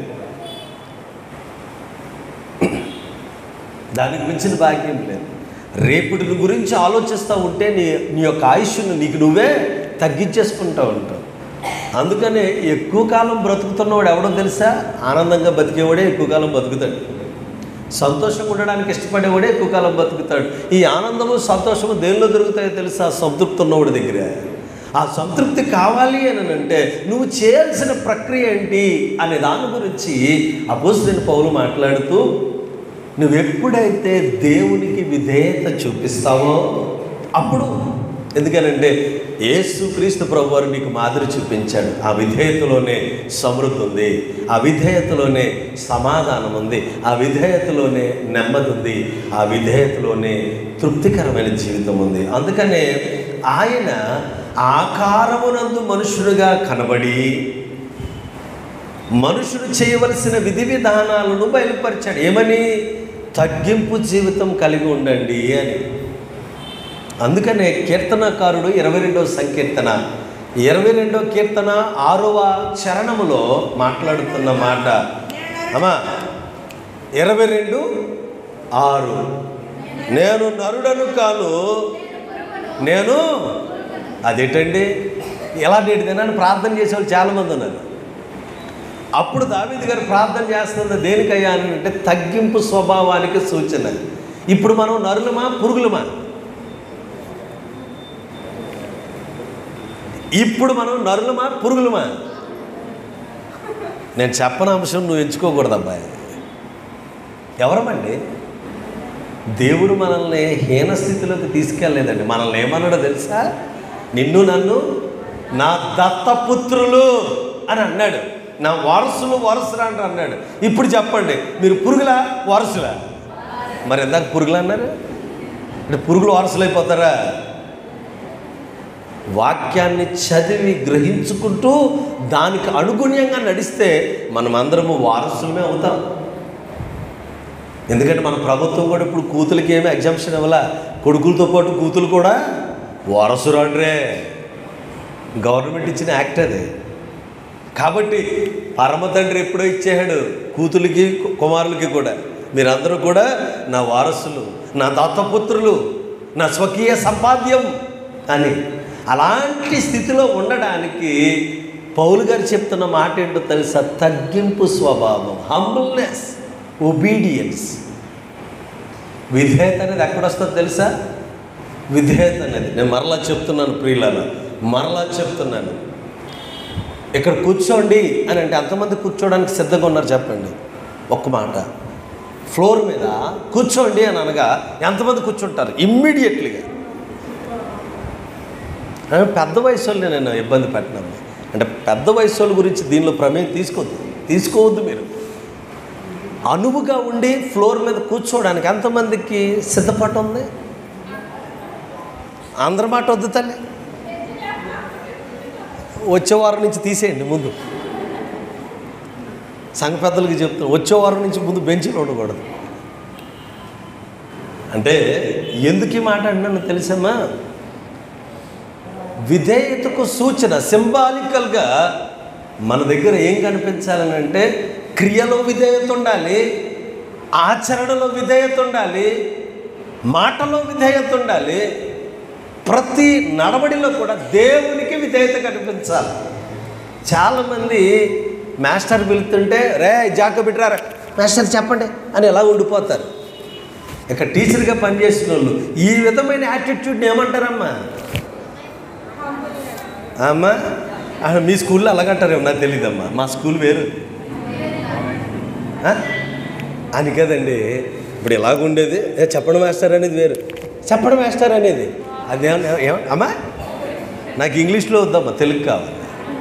దానికి మించిన భాగ్యం లేదు రేపటి గురించి ఆలోచిస్తూ ఉంటే నీ నీ యొక్క ఆయుష్ను నీకు నువ్వే తగ్గించేసుకుంటూ ఉంటావు అందుకనే ఎక్కువ కాలం బ్రతుకుతున్నవాడు ఎవడో తెలుసా ఆనందంగా బతికేవాడే ఎక్కువ కాలం బతుకుతాడు సంతోషంగా ఉండడానికి ఇష్టపడేవాడే ఎక్కువ కాలం బతుకుతాడు ఈ ఆనందము సంతోషము దేనిలో దొరుకుతాయో తెలుసా సంతృప్తి ఉన్నవాడి దగ్గర ఆ సంతృప్తి కావాలి అని అంటే నువ్వు చేయాల్సిన ప్రక్రియ ఏంటి అనే దాని గురించి అపోజిట్ పౌలు మాట్లాడుతూ నువ్వు ఎప్పుడైతే దేవునికి విధేయత చూపిస్తావో అప్పుడు ఎందుకనంటే యేసుక్రీస్తు ప్రభు వారు నీకు మాదిరి చూపించాడు ఆ విధేయతలోనే సమృద్ధి ఉంది ఆ విధేయతలోనే సమాధానం ఉంది ఆ విధేయతలోనే నెమ్మది ఉంది ఆ విధేయతలోనే తృప్తికరమైన జీవితం ఉంది అందుకనే ఆయన ఆకారమునందు మనుషుడుగా కనబడి మనుషుడు చేయవలసిన విధి విధానాలను బయలుపరిచాడు ఏమని తగ్గింపు జీవితం కలిగి ఉండండి అని అందుకనే కీర్తనకారుడు ఇరవై రెండవ సంకీర్తన ఇరవై రెండో కీర్తన ఆరవ చరణములో మాట్లాడుతున్న మాట అమ్మా ఇరవై రెండు ఆరు నేను నరుడను కాను నేను అదేంటండి ఎలా నేటిదేనని ప్రార్థన చేసేవాళ్ళు చాలామంది ఉన్నారు అప్పుడు దావీద్ గారు ప్రార్థన చేస్తున్న దేనికయ్యా అని అంటే తగ్గింపు స్వభావానికి సూచన ఇప్పుడు మనం నరులమా పురుగులమా ఇప్పుడు మనం నరులమా పురుగులమా నేను చెప్పని అంశం నువ్వు ఎంచుకోకూడదు అబ్బాయి ఎవరమండి దేవుడు మనల్ని హీన స్థితిలోకి తీసుకెళ్ళలేదండి మనల్ని ఏమన్నాడో తెలుసా నిన్ను నన్ను నా దత్తపుత్రులు అని అన్నాడు నా వారసులు వారసులు అంట అన్నాడు ఇప్పుడు చెప్పండి మీరు పురుగులా వారసులా మరి ఎందాక పురుగులు అన్నారు అంటే పురుగులు వారసులు అయిపోతారా వాక్యాన్ని చదివి గ్రహించుకుంటూ దానికి అనుగుణ్యంగా నడిస్తే మనం అందరము వారసులమే అవుతాం ఎందుకంటే మన ప్రభుత్వం కూడా ఇప్పుడు కూతులకి ఏమీ ఎగ్జామ్షన్ ఇవ్వాల కొడుకులతో పాటు కూతులు కూడా వారసురాండ్రే గవర్నమెంట్ ఇచ్చిన యాక్ట్ అది కాబట్టి పరమ తండ్రి ఎప్పుడో ఇచ్చేసాడు కూతులకి కుమారులకి కూడా మీరందరూ కూడా నా వారసులు నా దత్తపుత్రులు నా స్వకీయ సంపాద్యం అని అలాంటి స్థితిలో ఉండడానికి పౌలు గారు చెప్తున్న మాట ఏంటో తెలుసా తగ్గింపు స్వభావం హంబుల్నెస్ ఒబీడియన్స్ విధేయత అనేది ఎక్కడొస్తుందో తెలుసా విధేయత అనేది నేను మరలా చెప్తున్నాను ప్రియులలో మరలా చెప్తున్నాను ఇక్కడ కూర్చోండి అని అంటే ఎంతమంది కూర్చోడానికి సిద్ధంగా ఉన్నారు చెప్పండి ఒక్క మాట ఫ్లోర్ మీద కూర్చోండి అని అనగా ఎంతమంది కూర్చుంటారు ఇమ్మీడియట్లీగా ఆ, పెద్ద వయసు వాళ్ళని నేను ఇబ్బంది పెట్టినాను అంటే పెద్ద వయసు వాళ్ళ గురించి దీనిలో ప్రమేయం తీసుకోవద్దు తీసుకోవద్దు మీరు అనువుగా ఉండి ఫ్లోర్ మీద కూర్చోవడానికి ఎంతమందికి సిద్ధపాటు ఉంది అందరి మాట వద్దు తల్లి వచ్చే వారం నుంచి తీసేయండి ముందు సంఘ పెద్దలకి చెప్తాను వచ్చే వారం నుంచి ముందు బెంచ్లో ఉండకూడదు అంటే ఎందుకు ఈ మాట అన్నాను తెలుసమ్మా విధేయతకు సూచన సింబాలికల్గా మన దగ్గర ఏం కనిపించాలని అంటే క్రియలో విధేయత ఉండాలి ఆచరణలో విధేయత ఉండాలి మాటలో విధేయత ఉండాలి ప్రతి నడవడిలో కూడా దేవునికి విధేయత కనిపించాలి చాలామంది మాస్టర్ పిలుతుంటే రే జాక బిట్రారా మాస్టర్ చెప్పండి అని ఎలా ఉండిపోతారు ఇక టీచర్గా పనిచేసిన వాళ్ళు ఈ విధమైన యాటిట్యూడ్ని ఏమంటారమ్మా అమ్మా ఆ, మీ స్కూల్లో అలాగంటారేమో నాకు తెలియదమ్మా మా స్కూల్ వేరు ఆ? అని కదండి ఇప్పుడు ఎలాగుండేది ఏ చెప్పడం మాస్టర్ అనేది వేరు చెప్పడం మాస్టర్ అనేది అదేమన్నా ఏమ అమ్మా నాకు ఇంగ్లీష్లో వద్దమ్మా తెలుగు కావాలి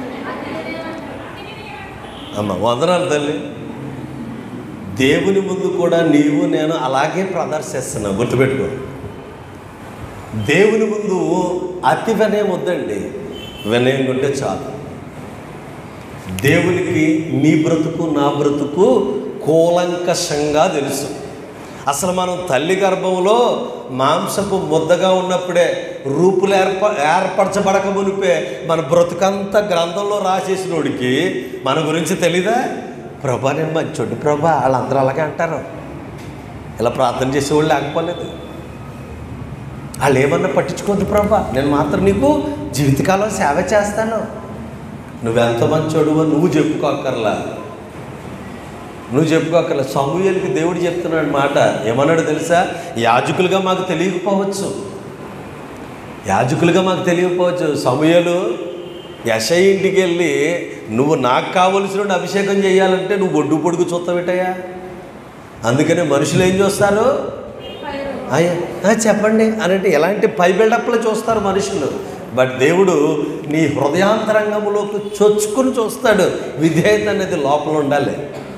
అమ్మ వందనాలు తల్లి దేవుని ముందు కూడా నీవు నేను అలాగే ప్రదర్శిస్తున్నా గుర్తుపెట్టుకో దేవుని ముందు అతి వినయం వద్దండి వినయం ఉంటే చాలు దేవునికి నీ బ్రతుకు నా బ్రతుకు కూలంకషంగా తెలుసు అసలు మనం తల్లి గర్భంలో మాంసపు ముద్దగా ఉన్నప్పుడే రూపులు ఏర్ప ఏర్పరచబడక మునిపే మన బ్రతుకంతా గ్రంథంలో రాసేసినోడికి మన గురించి తెలీదా ప్రభా నేను మంచోడి ప్రభా వాళ్ళందరూ అలాగే అంటారు ఇలా ప్రార్థన చేసేవాళ్ళు లేకపోలేదు వాళ్ళు ఏమన్నా పట్టించుకోవద్దు ప్రభా నేను మాత్రం నీకు జీవితకాలం సేవ చేస్తాను నువ్వెంత మంచోడువో నువ్వు చెప్పుకోక్కర్లా నువ్వు చెప్పుకోక్కర్లా సమూహలకి దేవుడు చెప్తున్నాడు మాట ఏమన్నాడు తెలుసా యాజకులుగా మాకు తెలియకపోవచ్చు యాజకులుగా మాకు తెలియకపోవచ్చు సమూహలు యశ ఇంటికి వెళ్ళి నువ్వు నాకు కావలసిన అభిషేకం చేయాలంటే నువ్వు ఒడ్డు పొడుగు చూస్తావిటయా అందుకనే మనుషులు ఏం చూస్తారు అయ్యా ఆ, చెప్పండి అని అంటే ఎలాంటి పై బిల్డప్లు చూస్తారు మనుషులు బట్ దేవుడు నీ హృదయాంతరంగంలోకి చొచ్చుకుని చూస్తాడు విధేయత అనేది లోపల ఉండాలి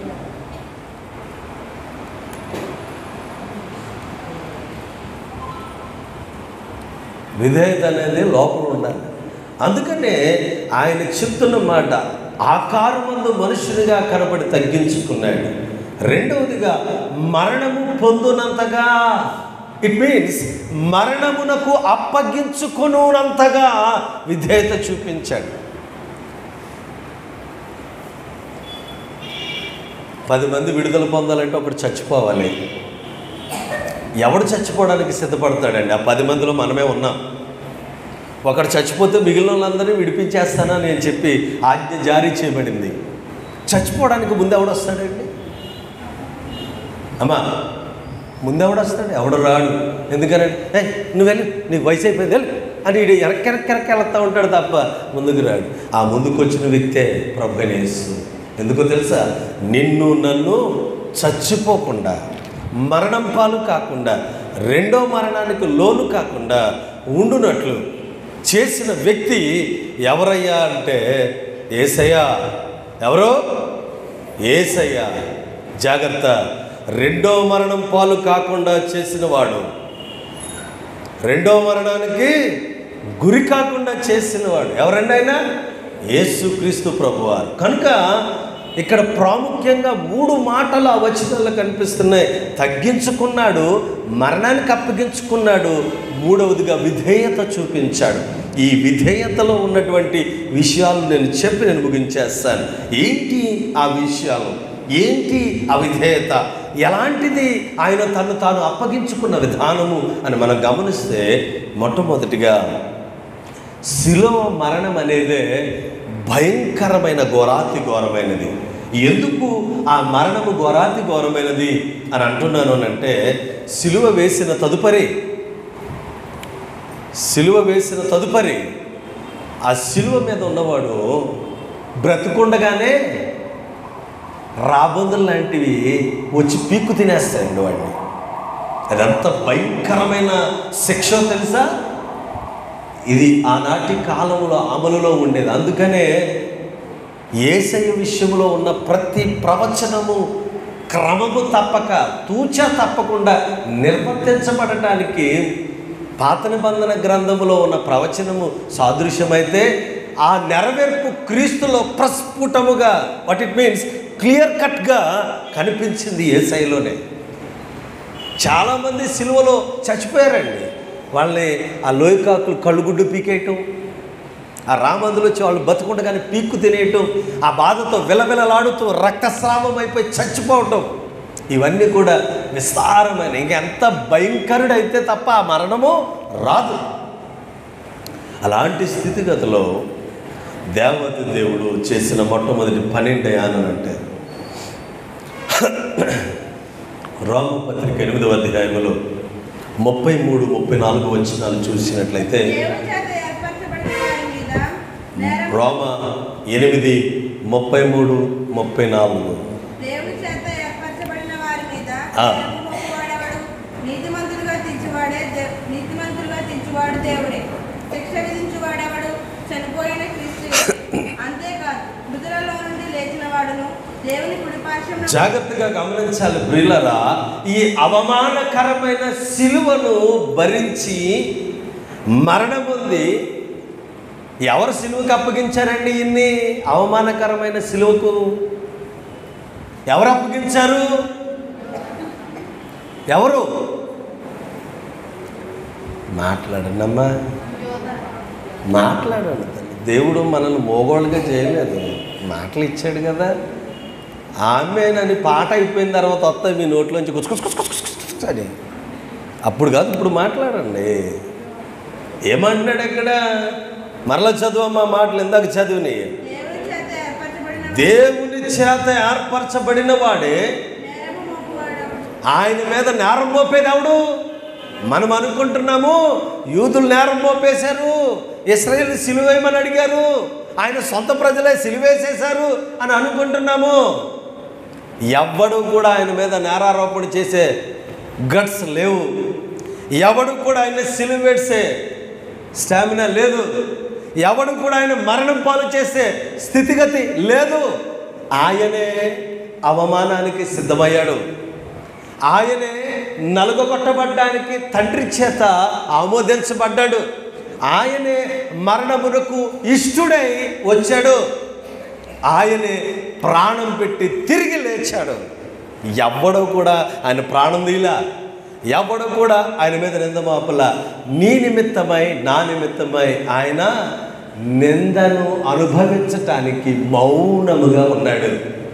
విధేయత అనేది లోపల ఉండాలి అందుకనే ఆయన చెప్తున్న మాట ఆకారమందు మనుషునిగా కనబడి తగ్గించుకున్నాడు రెండవదిగా మరణము పొందునంతగా ఇట్ మీన్స్ మరణమునకు అప్పగించుకొనునంతగా విధేయత చూపించాడు పది మంది విడుదల పొందాలంటే ఒకటి చచ్చిపోవాలి ఎవడు చచ్చిపోవడానికి సిద్ధపడతాడండి ఆ పది మందిలో మనమే ఉన్నాం ఒకడు చచ్చిపోతే మిగిలిన వాళ్ళందరినీ విడిపించేస్తానని నేను చెప్పి ఆజ్ఞ జారీ చేయబడింది చచ్చిపోవడానికి ముందు ఎవడు వస్తాడండి అమ్మా ముందు ఎవడు వస్తాడు ఎవడు రాడు ఎందుకనంటే ఏ నువ్వు వెళ్ళి నీకు వయసు అయిపోయింది వెళ్ళు అని ఇడు ఎరకెరకెరకె వెళ్తూ ఉంటాడు తప్ప ముందుకు రాడు ఆ ముందుకు వచ్చిన వ్యక్తే ప్రభునేసు ఎందుకో తెలుసా నిన్ను నన్ను చచ్చిపోకుండా మరణం పాలు కాకుండా రెండో మరణానికి లోను కాకుండా ఉండునట్లు చేసిన వ్యక్తి ఎవరయ్యా అంటే ఏసయ్యా ఎవరు ఏసయ్యా జాగ్రత్త రెండో మరణం పాలు కాకుండా చేసిన వాడు రెండో మరణానికి గురి కాకుండా చేసినవాడు ఎవరండి ఆయన యేసుక్రీస్తు ప్రభువారు కనుక ఇక్కడ ప్రాముఖ్యంగా మూడు మాటలు ఆ వచనాల్లో కనిపిస్తున్నాయి తగ్గించుకున్నాడు మరణానికి అప్పగించుకున్నాడు మూడవదిగా విధేయత చూపించాడు ఈ విధేయతలో ఉన్నటువంటి విషయాలు నేను చెప్పి నేను ముగించేస్తాను ఏంటి ఆ విషయాలు ఏంటి ఆ విధేయత ఎలాంటిది ఆయన తను తాను అప్పగించుకున్న విధానము అని మనం గమనిస్తే మొట్టమొదటిగా శిలువ మరణం అనేదే భయంకరమైన ఘోరాతి ఘోరమైనది ఎందుకు ఆ మరణము ఘోరాతి ఘోరమైనది అని అంటున్నాను అని అంటే సిలువ వేసిన తదుపరి సిలువ వేసిన తదుపరి ఆ సిలువ మీద ఉన్నవాడు బ్రతుకుండగానే రాబందులు లాంటివి వచ్చి పీక్కు తినేస్తాయండి వాడిని అదంత భయంకరమైన శిక్ష తెలుసా ఇది ఆనాటి కాలంలో అమలులో ఉండేది అందుకనే ఏసయ విషయంలో ఉన్న ప్రతి ప్రవచనము క్రమము తప్పక తూచా తప్పకుండా నిర్వర్తించబడటానికి పాత నిబంధన గ్రంథములో ఉన్న ప్రవచనము సాదృశ్యమైతే ఆ నెరవేర్పు క్రీస్తులో ప్రస్ఫుటముగా వాట్ ఇట్ మీన్స్ క్లియర్ కట్గా కనిపించింది ఏసైలోనే చాలామంది సిలువలో చచ్చిపోయారండి వాళ్ళని ఆ లోయకాకులు కళ్ళుగుడ్డు పీకేయటం ఆ రామందులు వచ్చి వాళ్ళు బతుకుండగానే పీక్కు తినేయటం ఆ బాధతో విలవిలలాడుతూ రక్తస్రావం అయిపోయి చచ్చిపోవటం ఇవన్నీ కూడా విస్తారమైన ఇంకెంత భయంకరుడైతే తప్ప ఆ మరణము రాదు అలాంటి స్థితిగతిలో దేవత దేవుడు చేసిన మొట్టమొదటి పన్నెండయాను అంటే రామపత్రిక ఎనిమిదవ అధ్యాయంలో ముప్పై మూడు ముప్పై నాలుగు వచనాలు చూసినట్లయితే దేవుని చేత ఏర్పరచబడిన వారి మీద నేరము రోమ ఎనిమిది ముప్పై మూడు ముప్పై నాలుగు దేవుని చేత ఏర్పరచబడిన వారి మీద ఆ. నేరము మోపువాడెవడు? నీతిమంతులుగా తీర్చువాడే దే- నీతిమంతులుగా తీర్చువాడు దేవుడే శిక్ష విధించువాడెవడు చనిపోయిన క్రీస్తు అంతేకాదు మృతులలో నుండి లేచిన వాడును దేవుని కుడిపార్శ్వం జాగ్రత్తగా గమనించాలి ప్రియులరా ఈ అవమానకరమైన సిలువను భరించి మరణం ఉంది ఎవరు సిలువకు అప్పగించారండి ఇన్ని అవమానకరమైన సిలువకు ఎవరు అప్పగించారు ఎవరు మాట్లాడండి అమ్మా మాట్లాడండి తల్లి. దేవుడు మనల్ని మోగోళ్ళుగా చేయలేదు మాటలు ఇచ్చాడు కదా ఆమెనని పాట అయిపోయిన తర్వాత వస్తాయి మీ నోట్లోంచి కుచ్చు కుచ్చు కుచ్చు కుచ్చు కుచ్చు కుచ్చు అని అప్పుడు కాదు ఇప్పుడు మాట్లాడండి ఏమంటున్నాడు ఎక్కడ మరల చదువమ్మా మాటలు ఇందాక చదివినాయి దేవుని చేత ఏర్పరచబడిన దేవుని చేత ఏర్పరచబడిన వాడే నేరము మోపువాడెవడు ఆయన మీద నేరం మోపేది ఎవడు మనం అనుకుంటున్నాము యూదులు నేరం మోపేశారు ఇస్రాయేల్ సిలువేయమని అడిగారు ఆయన సొంత ప్రజలే సిలువేసేశారు అని అనుకుంటున్నాము ఎవ్వడు కూడా ఆయన మీద నేరారోపణ చేసే గట్స్ లేవు ఎవడు కూడా ఆయన సిలువేసే స్టామినా లేదు ఎవడు కూడా ఆయన మరణం పాలు చేసే స్థితిగతి లేదు ఆయనే అవమానానికి సిద్ధమయ్యాడు ఆయనే నలుగొట్టబడ్డానికి తండ్రి చేత ఆమోదించబడ్డాడు ఆయనే మరణమునకు ఇష్టుడై వచ్చాడు ఆయనే ప్రాణం పెట్టి తిరిగి లేచాడు ఎవ్వడో కూడా ఆయన ప్రాణం తీలా ఎవడో కూడా ఆయన మీద నింద మాపల నీ నిమిత్తమై నా నిమిత్తమై ఆయన నిందను అనుభవించటానికి మౌనముగా ఉన్నాడు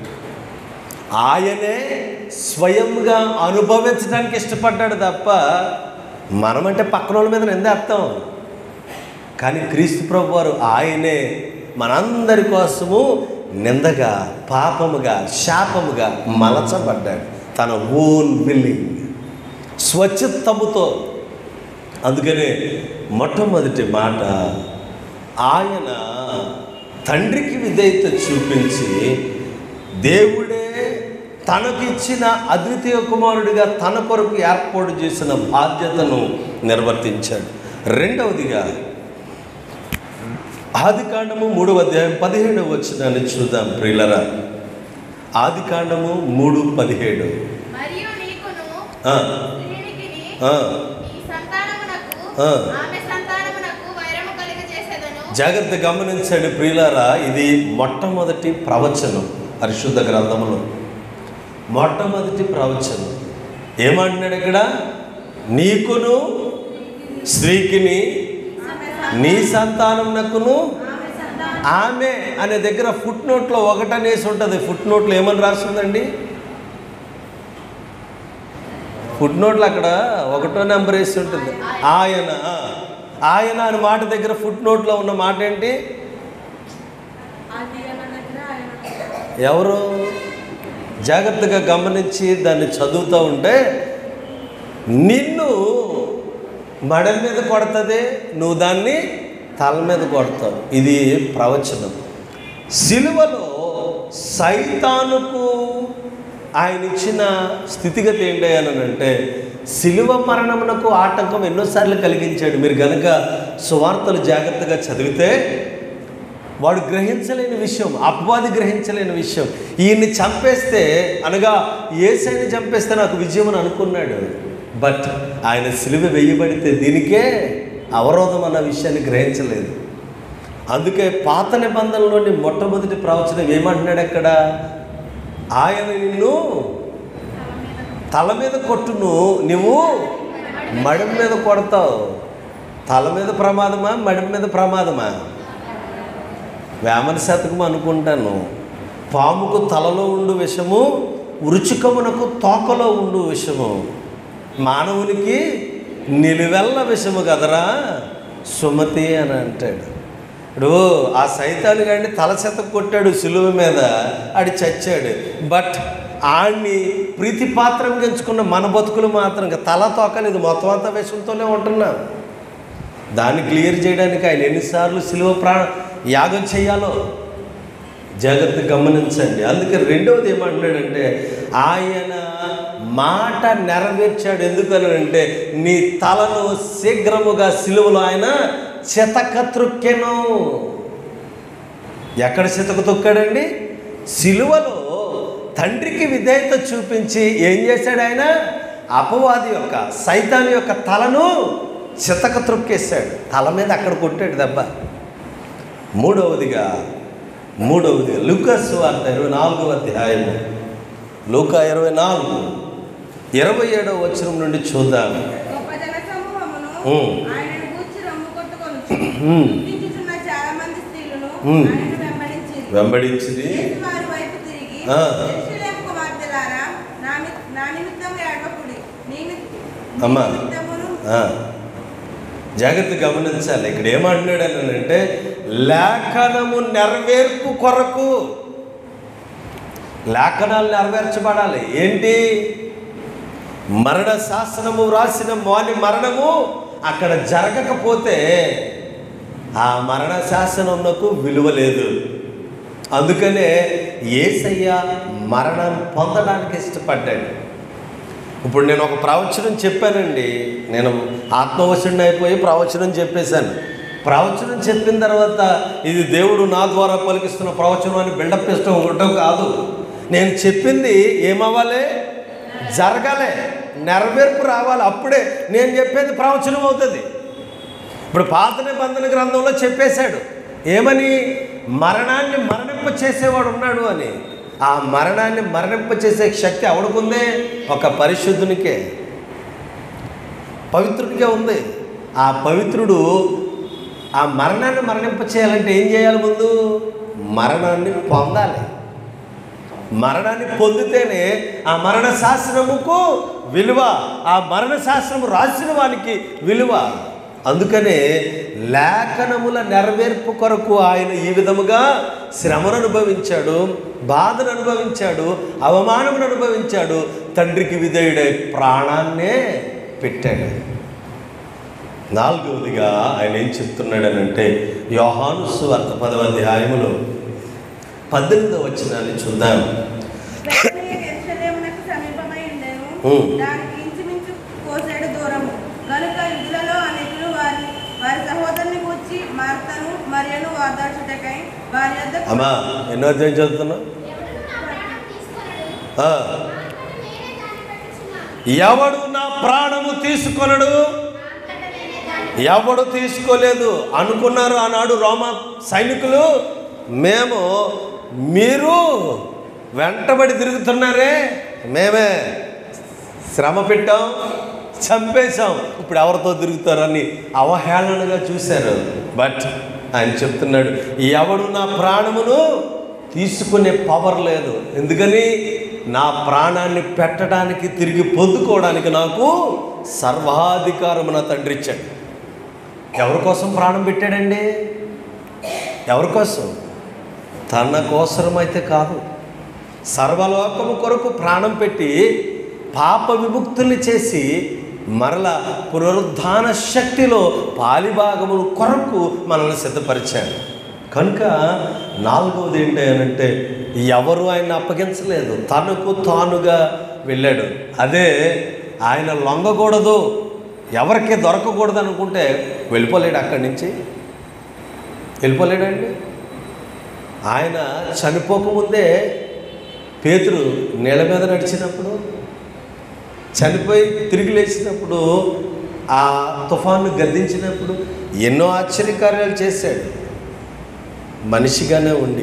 ఆయనే స్వయంగా అనుభవించడానికి ఇష్టపడ్డాడు తప్ప మనమంటే పక్కన వాళ్ళ మీద నిందేస్తాం కానీ క్రీస్తు ప్రభు వారు ఆయనే మనందరి కోసము నిందగా పాపముగా శాపముగా మలచబడ్డాడు తన ఓన్ విల్లింగ్ స్వచ్ఛతముతో అందుకనే మొట్టమొదటి మాట ఆయన తండ్రికి విధేయత చూపించి దేవుడే తనకిచ్చిన అద్వితీయ కుమారుడిగా తన కొరకు ఏర్పాటు చేసిన బాధ్యతను నిర్వర్తించాడు రెండవదిగా ఆది కాండము మూడవ అధ్యాయం పదిహేడు వచ్చినాన్ని చూద్దాం ప్రియులరా ఆది కాండము మూడు పదిహేడు మరియు నీకును ఆ, స్త్రీనికిని ఆ. ఈ సంతానమునకు ఆ. ఆమె సంతానమునకు వైరము కలిగ చేసేదను జాగ్రత్త గమనించండి ప్రియులారా ఇది మొట్టమొదటి ప్రవచనం పరిశుద్ధ గ్రంథములో మొట్టమొదటి ప్రవచనం ఏమంటున్నాడు ఇక్కడ నీకును స్త్రీకిని నీ సంతానమునకును ఆమె అనే దగ్గర ఫుట్ నోట్లో ఒకటనేసి ఉంటుంది ఫుట్ నోట్లో ఏమని రాస్తుందండి ఫుట్ నోట్లో అక్కడ ఒకటో నెంబర్ వేసి ఉంటుంది ఆయన ఆయన అనే మాట దగ్గర ఫుట్ నోట్లో ఉన్న మాట ఏంటి అది అన్న దగ్గర ఆయన ఎవరు జాగ్రత్తగా గమనించి దాన్ని చదువుతూ ఉంటే నిన్ను మడ మీద కొడుతుంది నువ్వు దాన్ని తల మీద కొడతావు ఇది ప్రవచనం సిలువలో సైతానుకు ఆయన ఇచ్చిన స్థితిగతి ఏంటి అని అంటే సిలువ మరణమునకు ఆటంకం ఎన్నోసార్లు కలిగించాడు మీరు కనుక సువార్తలు జాగ్రత్తగా చదివితే వాడు గ్రహించలేని విషయం అపవాది గ్రహించలేని విషయం ఈయన్ని చంపేస్తే అనగా ఏసైని చంపేస్తే నాకు విజయం అని అనుకున్నాడు బట్ ఆయన సిలువ వేయబడితే దీనికే అవరోధం అన్న విషయాన్ని గ్రహించలేదు అందుకే పాత నిబంధనలోని మొట్టమొదటి ప్రవచనం ఏమంటున్నాడు అక్కడ ఆయన నిన్ను తల మీద కొట్టును నువ్వు మడం మీద కొడతావు తల మీద ప్రమాదమా మడం మీద ప్రమాదమా వేమన శతకం అనుకుంటాను పాముకు తలలో ఉండు విషము వృచికమునకు తోకలో ఉండు విషము మానవునికి నిలువెల్ల విషము కదరా సుమతి అని అంటాడు ఇప్పుడు ఆ సైతాన్ని కానీ తల చెత్త కొట్టాడు సులువ మీద ఆడి చచ్చాడు బట్ ఆడిని ప్రీతిపాత్రం గెంచుకున్న మన బతుకులు మాత్రం ఇంకా తల తోకలేదు మొత్తం అంతా విషంతోనే ఉంటున్నాం దాన్ని క్లియర్ చేయడానికి ఆయన ఎన్నిసార్లు సిలువ ప్రాణ యాగం చేయాలో జాగ్రత్త గమనించండి అందుకే రెండవది ఏమంటున్నాడంటే ఆయన మాట నెరవేర్చాడు ఎందుకని అంటే నీ తలను శీఘ్రముగా సిలువలో ఆయన చితక త్రొక్కెను ఎక్కడ చితక తొక్కాడండి సిలువలో తండ్రికి విధేయత చూపించి ఏం చేశాడు ఆయన అపవాది యొక్క సైతాన్ యొక్క తలను చితక త్రొక్కేశాడు తల మీద అక్కడ కొట్టాడు దెబ్బ మూడవదిగా మూడవదిగా లుకస్ వార్త ఇరవై నాలుగవ అధ్యాయం లూకా ఇరవై నాలుగు ఇరవై ఏడవ వచనం నుండి చూద్దాం గొప్ప జన సమూహమును ఉమ్. ఆయనను గూర్చి రమ్ము కొట్టుకొనుచు ఉమ్. గుర్తించుచున్న చాలా మంది స్త్రీలను ఉమ్. ఆయనను వెంబడించి వెంబడించింది వారి వైపు తిరిగి ఆ. యెరూషలేము కుమార్తెలారా నా ని- నా నిమిత్తం ఏడవకుడి నీ ని- నీ అమ్మా. నిమిత్తమును ఆ, జాగ్రత్త గమనించాలి ఇక్కడ ఏమంటున్నాడు అని అంటే లేఖనము నెరవేర్పు కొరకు లేఖనాలు నెరవేర్చబడాలి ఏంటి మరణ శాసనము వ్రాసిన మోని మరణము అక్కడ జరగకపోతే ఆ మరణ శాసనమునకు విలువ లేదు అందుకనే ఏసయ్య మరణం పొందడానికి ఇష్టపడ్డాడు ఇప్పుడు నేను ఒక ప్రవచనం చెప్పానండి నేను ఆత్మవశుడిని అయిపోయి ప్రవచనం చెప్పేశాను ప్రవచనం చెప్పిన తర్వాత ఇది దేవుడు నా ద్వారా పలికిస్తున్న ప్రవచనం అని బిల్డప్ ఇష్టం ఉండటం కాదు నేను చెప్పింది ఏమవ్వాలి జరగాలి నెరవేర్పు రావాలి అప్పుడే నేను చెప్పేది ప్రవచనం అవుతుంది ఇప్పుడు పాత నిబంధన గ్రంథంలో చెప్పేశాడు ఏమని మరణాన్ని మరణింప చేసేవాడు ఉన్నాడు అని ఆ మరణాన్ని మరణింప చేసే శక్తి ఎవడికుందే ఒక పరిశుద్ధునికే పవిత్రుడికే ఉంది ఆ పవిత్రుడు ఆ మరణాన్ని మరణింప చేయాలంటే ఏం చేయాలి ముందు మరణాన్ని పొందాలి మరణాన్ని పొందితేనే ఆ మరణ శాస్త్రముకు విలువ ఆ మరణ శాస్త్రము రాసిన వానికి విలువ అందుకనే లేఖనముల నెరవేర్పు కొరకు ఆయన ఈ విధముగా శ్రమను అనుభవించాడు బాధను అనుభవించాడు అవమానమును అనుభవించాడు తండ్రికి విధేయుడై ప్రాణాన్నే పెట్టాడు నాలుగవదిగా ఆయన ఏం చెప్తున్నాడనంటే యోహాను సువార్త పదవ అధ్యాయములో పద్దెనిమిదవ వచనాన్ని చూద్దాం బెత్లెహేము యెరూషలేమునకు సమీపమై ఉండెను. ఉమ్. దానికి ఇంచుమించు కోసేడు దూరము కనుక యుద్ధులలో అనేకులు వారి వారి సహోదరుని కూర్చి మార్తను మరియను వాదార్చుటకై వారి వద్ద అమ్మా ఎన్నో అధ్యాయం చదువుతున్నావు ఎవడును నా ప్రాణం తీసుకొనడు ఆ. అంతట నేనే దాన్ని పెట్టుచున్నాను ఎవడు నా ప్రాణము తీసుకొనడు అంతట నేనే దాన్ని ఎవడు తీసుకోలేదు అనుకున్నారు ఆనాడు రోమ సైనికులు మేము మీరు వెంటబడి తిరుగుతున్నారే మేమే శ్రమ పెట్టాం చంపేశాం ఇప్పుడు ఎవరితో తిరుగుతారని అవహేళనగా చూశారు బట్ ఆయన చెప్తున్నాడు ఎవడు నా ప్రాణమును తీసుకునే పవర్ లేదు ఎందుకని నా ప్రాణాన్ని పెట్టడానికి తిరిగి పొందుకోవడానికి నాకు సర్వాధికారము నా తండ్రి ఇచ్చాడు ఎవరి కోసం ప్రాణం పెట్టాడండి ఎవరి కోసం తన కోసమైతే కాదు సర్వలోకము కొరకు ప్రాణం పెట్టి పాప విముక్తుల్ని చేసి మరల పునరుద్ధాన శక్తిలో పాలిభాగము కొరకు మనల్ని సిద్ధపరిచాడు కనుక నాలుగవది ఏంటి అని అంటే ఎవరు ఆయన అప్పగించలేదు తనకు తానుగా వెళ్ళాడు అదే ఆయన లొంగకూడదు ఎవరికి దొరకకూడదు అనుకుంటే వెళ్ళిపోలేడు అక్కడి నుంచి వెళ్ళిపోలేడండి ఆయన చనిపోకముందే పేతురు నీళ్ళ మీద నడిచినప్పుడు చనిపోయి తిరిగి లేచినప్పుడు ఆ తుఫాను గద్దించినప్పుడు ఎన్నో ఆశ్చర్యకార్యాలు చేశాడు మనిషిగానే ఉండి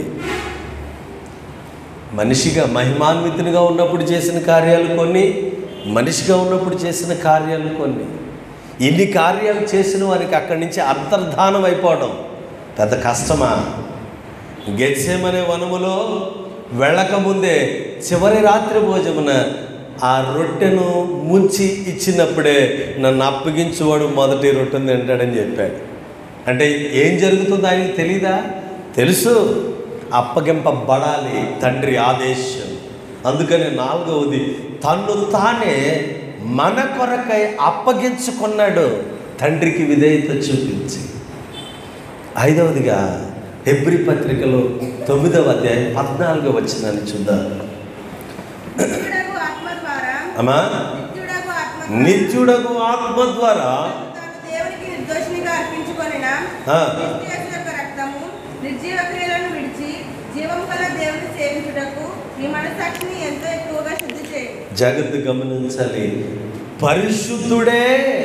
మనిషిగా మహిమాన్వితునిగా ఉన్నప్పుడు చేసిన కార్యాలు కొన్ని మనిషిగా ఉన్నప్పుడు చేసిన కార్యాలు కొన్ని ఇన్ని కార్యాలు చేసిన వారికి అక్కడి నుంచి అంతర్ధానం అయిపోవడం పెద్ద కష్టమా గెత్సేమనే వనములో వెళ్ళకముందే చివరి రాత్రి భోజమున ఆ రొట్టెను ముంచి ఇచ్చినప్పుడే నన్ను అప్పగించువాడు మొదటి రొట్టెను తింటాడని చెప్పాడు అంటే ఏం జరుగుతుందో ఆయనకి తెలీదా తెలుసు అప్పగింపబడాలి తండ్రి ఆదేశం అందుకని నాలుగవది తన్ను తానే మన కొరకై అప్పగించుకున్నాడు తండ్రికి విధేయత చూపించి ఐదవదిగా హెబ్రి పత్రికలో తొమ్మిదవ అధ్యాయం పద్నాలుగో వచ్చిందని చూద్దాం నిత్యుడగు ఆత్మ ద్వారా అమ్మా నిత్యుడగు ఆత్మ నిత్యుడగు ఆత్మ ద్వారా తాను దేవునికి నిర్దోషినిగా అర్పించుకొనిన ఆ. క్రీస్తు యొక్క రక్తము నిర్జీవ క్రియలను విడిచి జీవం గల దేవుని సేవించుటకు మీ మనసాక్షిని ఎంతో ఎక్కువగా శుద్ధి చేయండి జగత్తు గమనించాలి పరిశుద్ధుడే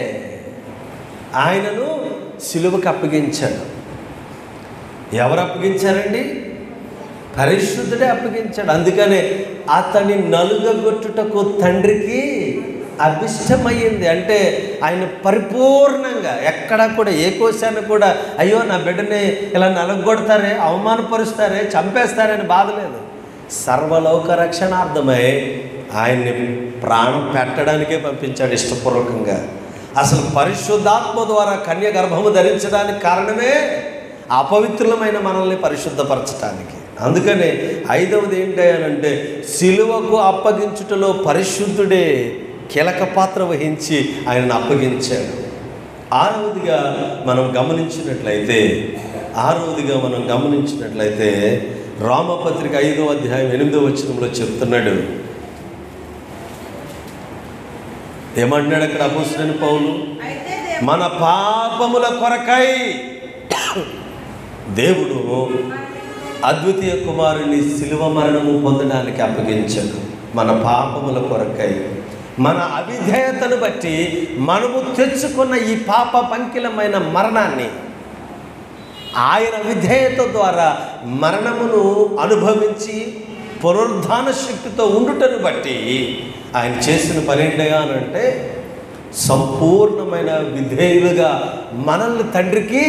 ఆయనను సిలువకు అప్పగించాడు ఎవరు అప్పగించారండి పరిశుద్ధుడే అప్పగించాడు అందుకనే అతని నలుగగొట్టుటకు తండ్రికి అభిష్టమయ్యింది అంటే ఆయన పరిపూర్ణంగా ఎక్కడా కూడా ఏ కోశాన్ని కూడా అయ్యో నా బిడ్డని ఇలా నలగొడతారే అవమానపరుస్తారే చంపేస్తారని బాధ లేదు సర్వలోక రక్షణార్థమై ఆయన్ని ప్రాణం పెట్టడానికే పంపించాడు ఇష్టపూర్వకంగా అసలు పరిశుద్ధాత్మ ద్వారా కన్య గర్భము ధరించడానికి కారణమే అపవిత్రులమైన మనల్ని పరిశుద్ధపరచటానికి అందుకనే ఐదవది ఏంటి అని అంటే సిలువకు అప్పగించుటలో పరిశుద్ధుడే కీలక పాత్ర వహించి ఆయనను అప్పగించాడు ఆరవదిగా మనం గమనించినట్లయితే ఆరవదిగా మనం గమనించినట్లయితే రామపత్రిక ఐదో అధ్యాయం ఎనిమిదో వచనంలో చెప్తున్నాడు ఏమంటున్నాడు అక్కడ అపోసిన పౌలు అయితే దేవుడు మన పాపముల కొరకై దేవుడు అద్వితీయ కుమారుని శిలువ మరణము పొందడానికి అప్పగించాడు మన పాపముల కొరకై మన అవిధేయతను బట్టి మనము తెచ్చుకున్న ఈ పాప పంకిలమైన మరణాన్ని ఆయన విధేయత ద్వారా మరణమును అనుభవించి పునరుద్ధాన శక్తితో ఉండుటను బట్టి ఆయన చేసిన పని ఏంటయ్యా అని అంటే సంపూర్ణమైన విధేయులుగా మనల్ని తండ్రికి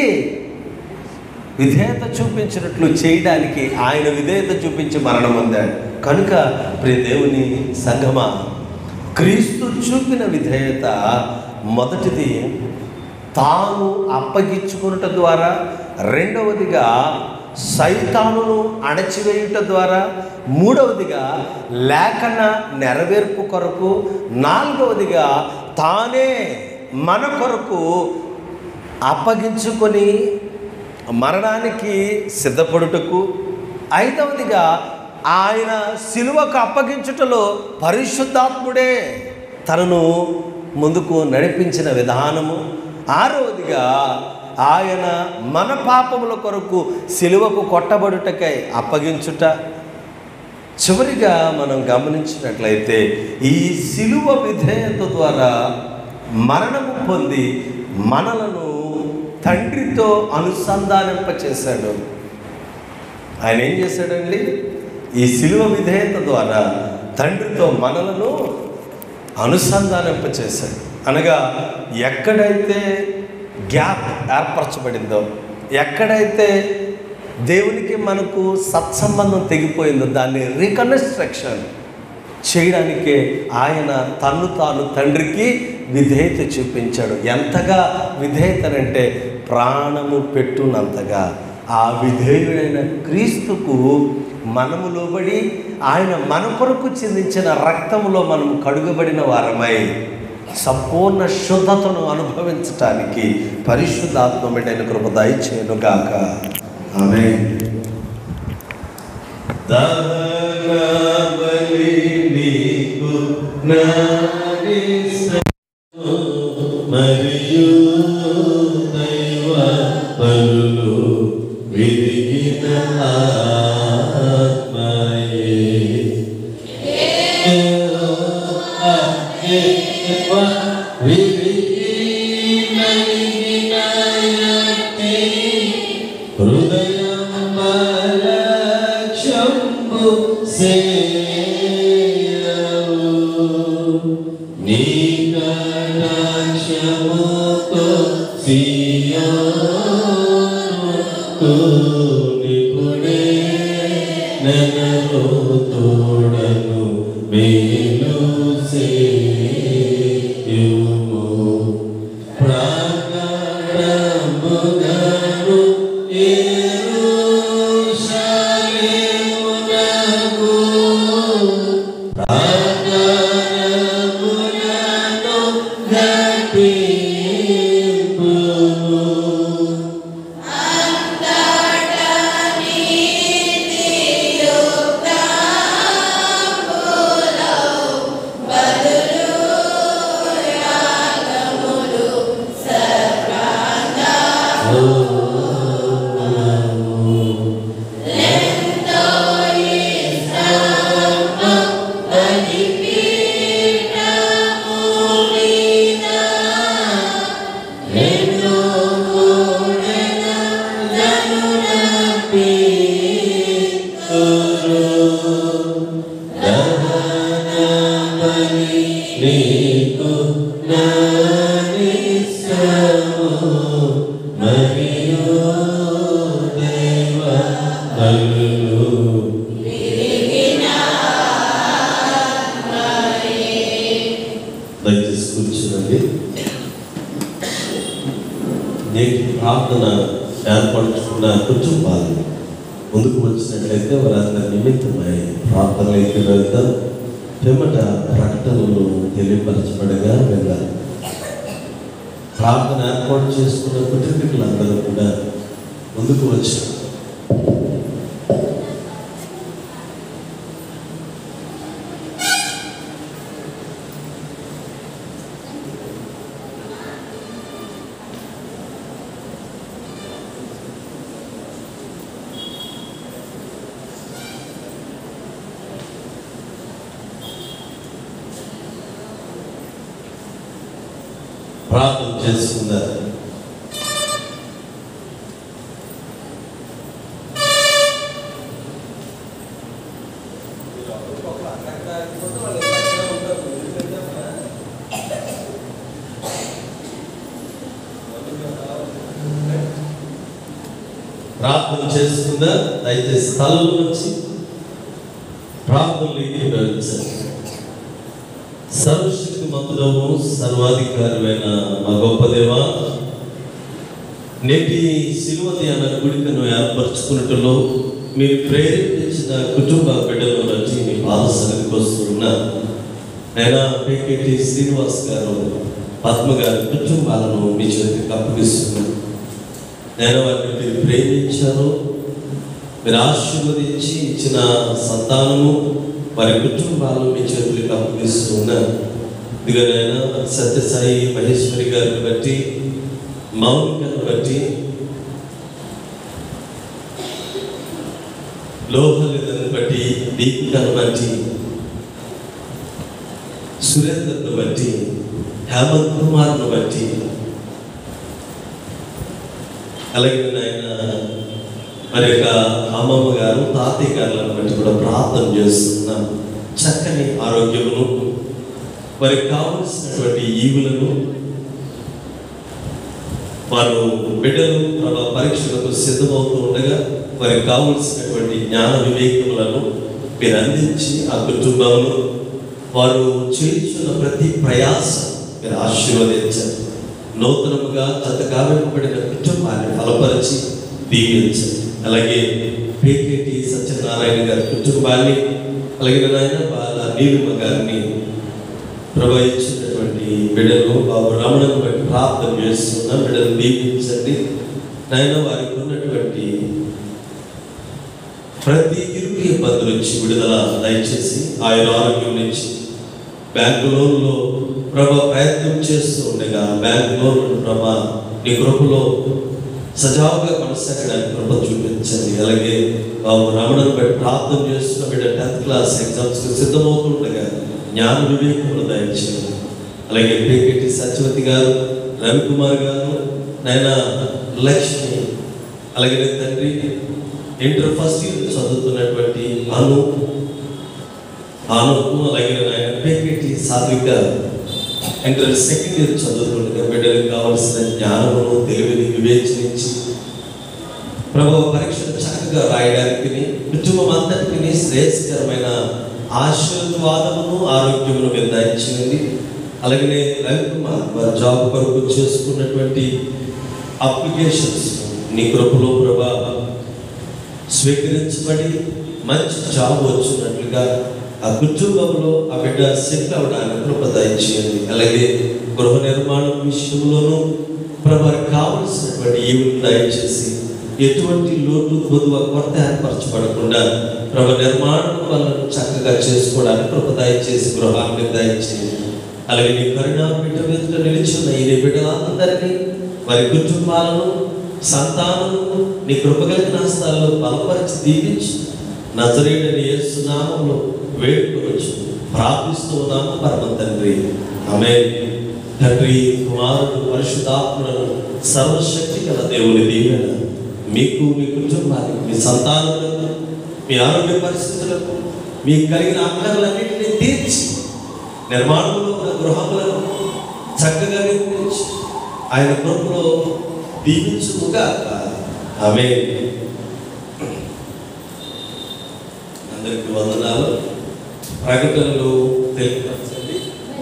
విధేయత చూపించినట్లు చేయడానికి ఆయన విధేయత చూపించి మరణం పొందాడు కనుక ప్రియ దేవుని సంగమా క్రీస్తు చూపిన విధేయత మొదటిది తాను అప్పగించుకునుట ద్వారా రెండవదిగా సైతానును అణచివేయుట ద్వారా మూడవదిగా లేఖన నెరవేర్పు కొరకు నాలుగవదిగా తానే మన కొరకు అప్పగించుకొని మరణానికి సిద్ధపడుటకు ఐదవదిగా ఆయన సిలువకు అప్పగించుటలో పరిశుద్ధాత్ముడే తనను ముందుకు నడిపించిన విధానము ఆరవదిగా ఆయన మన పాపముల కొరకు సిలువకు కొట్టబడుటకై అప్పగించుట చివరిగా మనం గమనించినట్లయితే ఈ సిలువ విధేయత ద్వారా మరణము పొంది మనలను తండ్రితో అనుసంధానింపచేశాడు ఆయన ఏం చేశాడండి ఈ సిలువ విధేయత ద్వారా తండ్రితో మనలను అనుసంధానింపచేశాడు అనగా ఎక్కడైతే గ్యాప్ ఏర్పరచబడిందో ఎక్కడైతే దేవునికి మనకు సత్సంబంధం తెగిపోయిందో దాన్ని రీకన్స్ట్రక్షన్ చేయడానికే ఆయన తన్ను తాను తండ్రికి విధేయత చూపించాడు ఎంతగా విధేయతనంటే ప్రాణము పెట్టునంతగా ఆ విధేయుడైన క్రీస్తుకు మనము లోబడి ఆయన మన కొరకు చిందించిన రక్తములో మనం కడుగబడిన వారమై సంపూర్ణ శుద్ధతను అనుభవించటానికి పరిశుద్ధాత్మమైన కృప దయచేయను గాక ఆమె మరియు దైవ పరులు విరిగిన ఆత్మయే హృదయం నీ కటాక్షముతో సియోనుకు నిపుడే నన్ను తోడను మేలు సేయుము ప్రాకారముగను యెరూషలేమునకు ప్రాకారముగను కట్టింపుము. నీకు నానిసము మరియు దేవ తల్లు దయచేసి కూర్చునండి నేటి ప్రార్థన ఏర్పరచుకున్న కుటుంబాలు ముందుకు వచ్చినట్లయితే వారందరి నిమిత్తమై ప్రార్థనలైతే వెళ్తాం పిమ్మట ప్రకటనలు తెలియపరచబడగా వెళ్ళాలి ప్రార్థన ఏర్పాటు చేసుకున్న కుటుంబీకులందరూ కూడా ముందుకు వచ్చారు ప్రార్థన చేసుకున్నారు ప్రార్థన చేసుకుందా అయితే స్థలం నుంచి ప్రార్థనలు ప్రవేశించారు సర్వశక్తి మంతుడము సర్వాధికారమైన మా గొప్ప దేవ నేటి శిలువ ధ్యాన గుడికను ఏర్పరచుకున్నట్టులో మీరు ప్రేరేపించిన కుటుంబ బిడ్డల నుంచి మీ పాద సన్నిధికి వస్తున్న నేను పేకేటి శ్రీనివాస్ గారు పద్మ గారి కుటుంబాలను మీ చేతికి అప్పగిస్తున్నాను నేను వారిని మీరు ప్రేమించారు మీరు ఆశీర్వదించి ఇచ్చిన సంతానము వారి కుటుంబాలు మీ చేతులకు అప్పగిస్తున్నారు ఇదిగోనైనా సత్యసాయి మహేశ్వరి గారిని బట్టి మౌనికను బట్టి లోహలితను బట్టి దీపికను బట్టి సురేందర్ను బట్టి హేమంత్ కుమార్ను బట్టి అలాగే నాయన మరి యొక్క అమ్మమ్మ గారు తాతయ్య గారులను బట్టి కూడా ప్రార్థన చేస్తున్నాం చక్కని ఆరోగ్యమును వారికి కావలసినటువంటి ఈవులను వారు బిడ్డలు వాళ్ళ పరీక్షలకు సిద్ధమవుతూ ఉండగా వారికి కావలసినటువంటి జ్ఞాన వివేకములను మీరు అందించి ఆ కుటుంబంలో వారు చేయించున్న ప్రతి ప్రయాస మీరు ఆశీర్వదించారు నూతనముగా జతగా వెంబడిన కుటుంబాన్ని ఫలపరిచి దీవించారు అలాగే పేకేటి సత్యనారాయణ గారి కుటుంబాన్ని అలాగే నాయన వాళ్ళ నీలిమ గారిని ప్రవహించినటువంటి బిడ్డలు బాబు రమణను బట్టి ప్రార్థన చేస్తున్న బిడ్డలు దీపించండి నాయన వారికి ఉన్నటువంటి ప్రతి ఇరుకు ఇబ్బందుల నుంచి విడుదల దయచేసి ఆయన ఆరోగ్యం నుంచి బ్యాంకు లోన్లో ప్రభ ప్రయత్నం చేస్తూ ఉండగా బ్యాంకు లోన్లను ప్రభ నీ కృపలో సజావుగా కొనసాగడానికి కృప చూపించండి అలాగే బాబు రమణను బట్టి ప్రార్థన చేస్తున్న బిడ్డ టెన్త్ క్లాస్ ఎగ్జామ్స్కి సిద్ధమవుతుండగా జ్ఞాన వివేకములు దయచేయండి అలాగే పేకెట్టి సత్యవతి గారు రవికుమార్ గారు నాయన లక్ష్మి అలాగే నీ తండ్రి ఇంటర్ ఫస్ట్ ఇయర్ చదువుతున్నటువంటి అను ఆనకు అలాగే ఆయన పేకెట్టి సాత్విక ఇంటర్ సెకండ్ ఇయర్ చదువుతుండగా బిడ్డలకు కావాల్సిన జ్ఞానమును తెలివిని వివేచనించి ప్రభు పరీక్షలు చక్కగా రాయడానికి కుటుంబం అంతటికి శ్రేయస్కరమైన ఆశీర్వాదమును ఆరోగ్యమును నిర్ణయించింది అలాగనే రవికుమార్ వారి జాబ్ కొరకు చేసుకున్నటువంటి అప్లికేషన్స్ నీ కృపలో ప్రభా స్వీకరించబడి మంచి జాబ్ వచ్చినట్లుగా ఆ కుటుంబంలో ఆ బిడ్డ సెటిల్ అవడానికి కృప దయచేయండి అలాగే గృహ నిర్మాణం విషయంలోనూ ప్రభానికి కావలసినటువంటి ఈవులు దయచేసి ఎటువంటి లోటు కొద్దువ కొరత ఏర్పరచబడకుండా ప్రభ నిర్మాణం వల్ల చక్కగా చేసుకోవడానికి కృప దయచేసి గృహాన్ని దయచేయండి అలాగే నీ కరుణా బిడ్డ మీద నిలిచిన ఈ నీ బిడ్డలందరినీ వారి కుటుంబాలను సంతానము నీ కృపగలిగిన హస్తాల్లో బలపరిచి దీవించి నజరేడని యేసునామంలో వేడుకొనొచ్చు ప్రార్థిస్తూ ఉన్నాము పరమ తండ్రి ఆమె తండ్రి కుమారుడు పరిశుద్ధాత్మలను సర్వశక్తి గల దేవుని దీవెన మీకు మీ కుటుంబానికి మీ సంతానములకు మీ ఆరోగ్య పరిస్థితులకు మీకు కలిగిన ఆకారాలన్నింటినీ తీర్చి నిర్మాణంలో ఉన్న గృహములను చక్కగా నిర్మించి ఆయన కృపలో దీవించుగా ఆమె అందరికి వందనాలు ప్రకటనలు తెలియపరచండి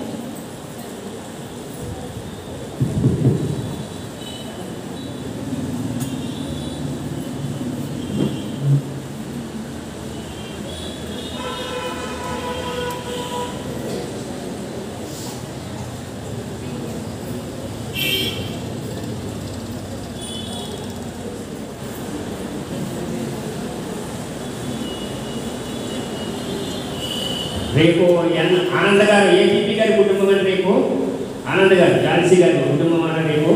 రేపు ఎన్ ఆనంద్ గారు ఏపీపీ గారి కుటుంబం అని రేపు ఆనంద్ గారు జాన్సీ గారి కుటుంబం అన్న రేపు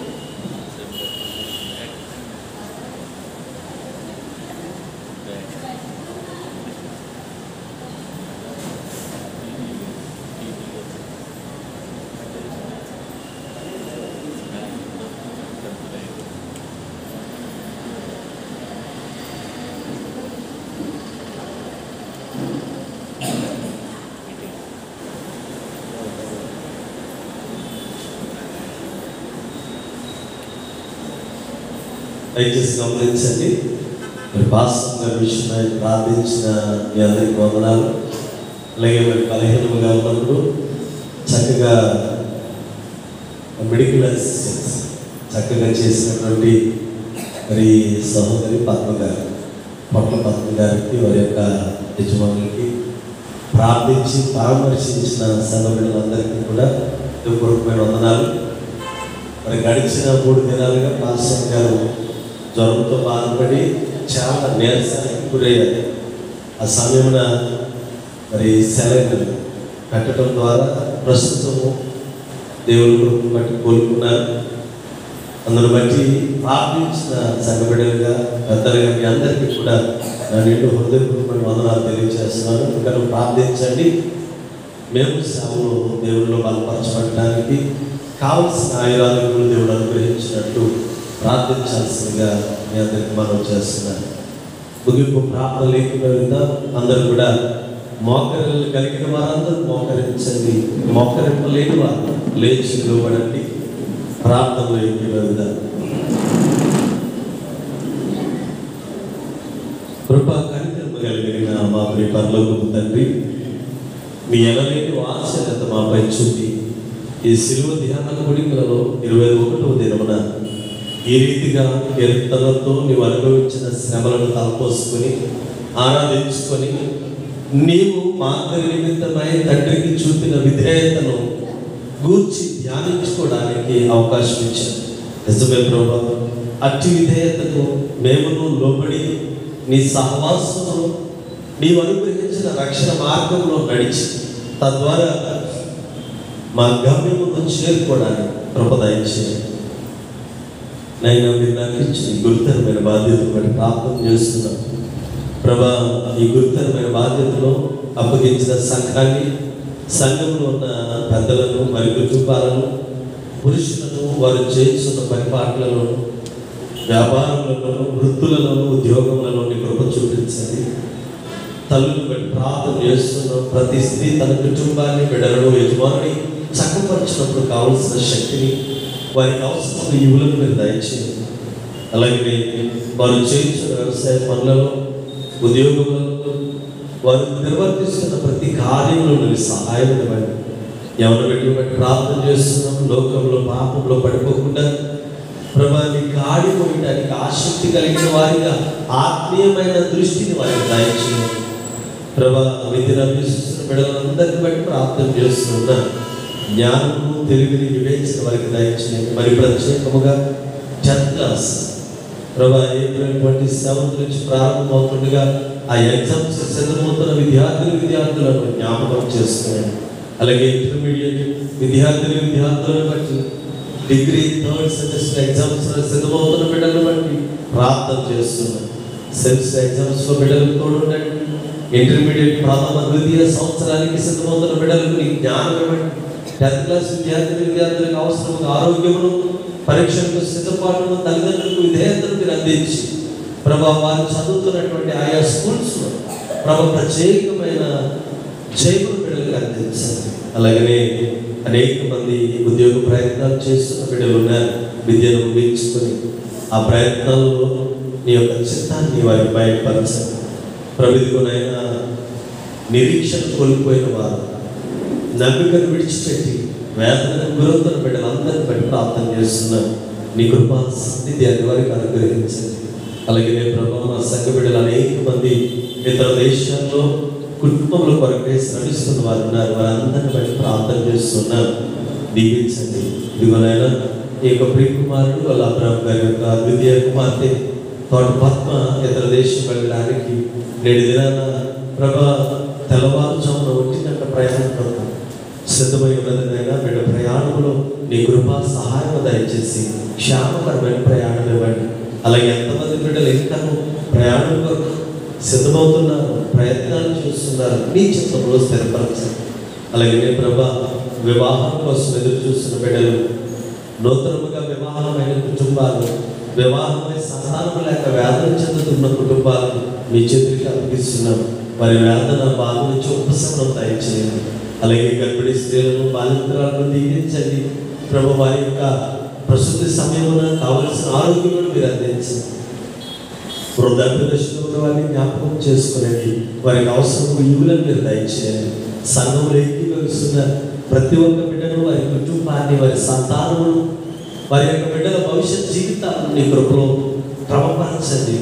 దయచేసి గమనించండి మరి పాస్టర్ గారి విషయమై ప్రార్థించిన మీ అందరికి వందనాలు అలాగే మరి బలహీనముగా ఉన్నప్పుడు చక్కగా మెడికల్ అసిస్టెన్స్ చక్కగా చేసినటువంటి మరి సహోదరి పద్మ గారు పట్ల పద్మ గారికి వారి యొక్క యజమానులకి ప్రార్థించి పరామర్శించిన సహోదరులందరికీ కూడా పూర్వకమైన వందనాలు మరి గడిచిన మూడు దినాలుగా పాస్టర్ గారు జ్వరంతో బాధపడి చాలా నీరసానికి గురయ్యారు ఆ సమయమున మరి సెలవు పెట్టడం ద్వారా ప్రస్తుతము దేవుని కృపను బట్టి కోలుకున్నారు అందును బట్టి ప్రార్థించిన సంఘబిడ్డలుగా పెద్దలుగా మీ అందరికీ కూడా నా నిండు హృదయపూర్వకమైన వందనాలు తెలియజేస్తున్నాను ఇంకా ప్రార్థించండి మేము సేవలో దేవుళ్ళు బలపరచబడటానికి కావలసిన ఆయురాలను దేవుడు అనుగ్రహించినట్టు ప్రార్థించాల్సిందిగా మీ అందరికి మనం చేస్తున్నాను ముగింపు ప్రార్థన లేకుండా విందాం అందరూ కూడా మోకరిల్లు కలిగిన వారందరూ మోకరించండి మోకరింపలేని వారు లేచి నిలబడండి ప్రార్థనలో ఎక్కి వెళ్దాం కృప కనికరమ కలిగిన మా ప్రియ పరలోకపు తండ్రి మీ ఎనలేని వాత్సల్యత మాపై చూపి ఈ శిలువ ధ్యాన కొడికలలో ఇరవై ఒకటవ దినమున ఈ రీతిగా కీర్తనతో నీవు అనుభవించిన శ్రమలను తలపోసుకొని ఆరాధించుకొని నీవు మాదిరి నిమిత్తమై తండ్రికి చూపిన విధేయతను గూర్చి ధ్యానించుకోవడానికి అవకాశం ఇచ్చాను నిజమే ప్రభా అట్టి విధేయతకు మేమును లోబడి నీ సహవాసమును నీవు అనుగ్రహించిన రక్షణ మార్గంలో నడిచి తద్వారా మా గమ్యమును చేరుకోవడానికి కృపదయించేయండి నైనా మీరు నాకు ఇచ్చిన ఈ గురుతరమైన బాధ్యత బట్టి ప్రార్థన చేస్తున్నాం ప్రభా ఈ గురుతరమైన బాధ్యతలో అప్పగించిన సంఘాన్ని సంఘంలో ఉన్న పెద్దలను మరి కుటుంబాలను పురుషులను వారు చేస్తున్న పరిపాలనలను వ్యాపారంలోనూ వృత్తులలోనూ ఉద్యోగంలోనూ నీ కృప చూపించండి తల్లులు బట్టి ప్రార్థన చేస్తున్నాం ప్రతి స్త్రీ తన కుటుంబాన్ని బిడ్డలను యజమాని చక్కపరిచినప్పుడు కావలసిన శక్తిని వారికి అవసరమైన యువులను మీరు దయచేయండి అలాగే వారు చేయించిన వ్యవసాయ పనులలో ఉద్యోగంలో వారు నిర్వర్తిస్తున్న ప్రతి కార్యంలో మీరు సహాయం ఇవ్వండి ఎవరు పెట్టి బట్టి ప్రార్థన చేస్తున్నాం లోకంలో పాపంలో పడిపోకుండా ప్రభా నీ కాడి పోయటానికి ఆసక్తి కలిగిన వారిగా ఆత్మీయమైన దృష్టిని వారికి దయచేయండి ప్రభా విద్యను అభ్యసిస్తున్న బిడ్డలందరినీ బట్టి ప్రార్థన చేస్తున్నా జ్ఞానము తెలివిని వివేచన వారికి దయచేయండి మరి ప్రత్యేకముగా టెన్త్ క్లాస్ ప్రభా ఏప్రిల్ ట్వంటీ సెవెంత్ నుంచి ప్రారంభమవుతుండగా ఆ ఎగ్జామ్స్ సిద్ధమవుతున్న విద్యార్థులు విద్యార్థులను జ్ఞాపకం చేసుకున్నాను అలాగే ఇంటర్మీడియట్ విద్యార్థులు విద్యార్థులను బట్టి డిగ్రీ థర్డ్ సెమిస్టర్ ఎగ్జామ్స్ సిద్ధమవుతున్న బిడ్డలను బట్టి ప్రార్థన చేస్తున్నాను సెమిస్టర్ ఎగ్జామ్స్లో బిడ్డలకు తోడుండండి ఇంటర్మీడియట్ ప్రథమ ద్వితీయ సంవత్సరానికి సిద్ధమవుతున్న బిడ్డలకు నీ జ్ఞానం ఇవ్వండి టెన్త్ క్లాస్ విద్యార్థి విద్యార్థులకు అవసరమైన ఆరోగ్యమును పరీక్షలకు సిద్ధపాటును తల్లిదండ్రులకు విధేయతను మీరు అందించి ప్రభా వారు చదువుతున్నటువంటి ఆయా స్కూల్స్లో ప్రభా ప్రత్యేకమైన జైవులు బిడ్డలకు అందించండి అలాగనే అనేక మంది ఉద్యోగ ప్రయత్నాలు చేస్తున్న బిడ్డలు ఉన్నారు విద్యను ముగించుకొని ఆ ప్రయత్నాల్లో నీ యొక్క చిత్తాన్ని వారికి బయటపరచండి ప్రభుత్వనైనా నిరీక్షణ కోల్పోయిన వారు నమ్మికను విడిచిపెట్టి వేదనకు గురవుతున్న బిడ్డలందరినీ బట్టి ప్రార్థన చేస్తున్నాను నీ కృపా సన్నిధి అది వారికి అనుగ్రహించండి అలాగే నేను ప్రభావం నా సంఘ బిడ్డలు అనేక మంది ఇతర దేశాల్లో కుటుంబంలో కొరకే శ్రమిస్తున్న వారు ఉన్నారు వారందరిని బట్టి ప్రార్థన చేస్తున్నాను దీవించండి ఇదిగోనైనా ఈ యొక్క ప్రియ కుమారుడు వాళ్ళ అబ్రాహం గారి యొక్క ద్వితీయ కుమార్తె తోట పద్మ ఇతర దేశం వెళ్ళడానికి నేడు దినాన ప్రభా తెల్లవారుజామున ఒంటి గంట ప్రయాణం సిద్ధమై ఉన్నదైనా బిడ్డ ప్రయాణంలో నీ కృపా సహాయం దయచేసి క్షేమకరమైన ప్రయాణం ఇవ్వండి అలాగే ఎంతమంది బిడ్డలు ఇంకా ప్రయాణం కొరకు సిద్ధమవుతున్నారు ప్రయత్నాలు చేస్తున్నారు నీ చిత్తంలో స్థిరపరచండి అలాగే నేను ప్రభా వివాహం కోసం ఎదురు చూస్తున్న బిడ్డలు నూతనముగా వివాహమైన కుటుంబాలు వివాహమై సంతానం లేక వేదన చెందుతున్న కుటుంబాలు మీ చేతులకి అప్పగిస్తున్నాం వారి వేదన బాధ నుంచి ఉపశమనం దయచేయండి అలాగే గర్భిణీ స్త్రీలను బాలింతరాలను దీవించండి ప్రభు వారి యొక్క ప్రస్తుత సమయమున కావలసిన ఆరోగ్యమును మీరు అందించండి వృద్ధాప్య దశలో ఉన్న వారిని జ్ఞాపకం చేసుకునండి వారికి అవసరం ఇవులను మీరు దయచేయండి సంఘంలో ఏకీభవిస్తున్న ప్రతి ఒక్క బిడ్డను వారి కుటుంబాన్ని వారి సంతానమును వారి యొక్క బిడ్డల భవిష్యత్ జీవితాలను నీ కృపలో క్రమపరచండి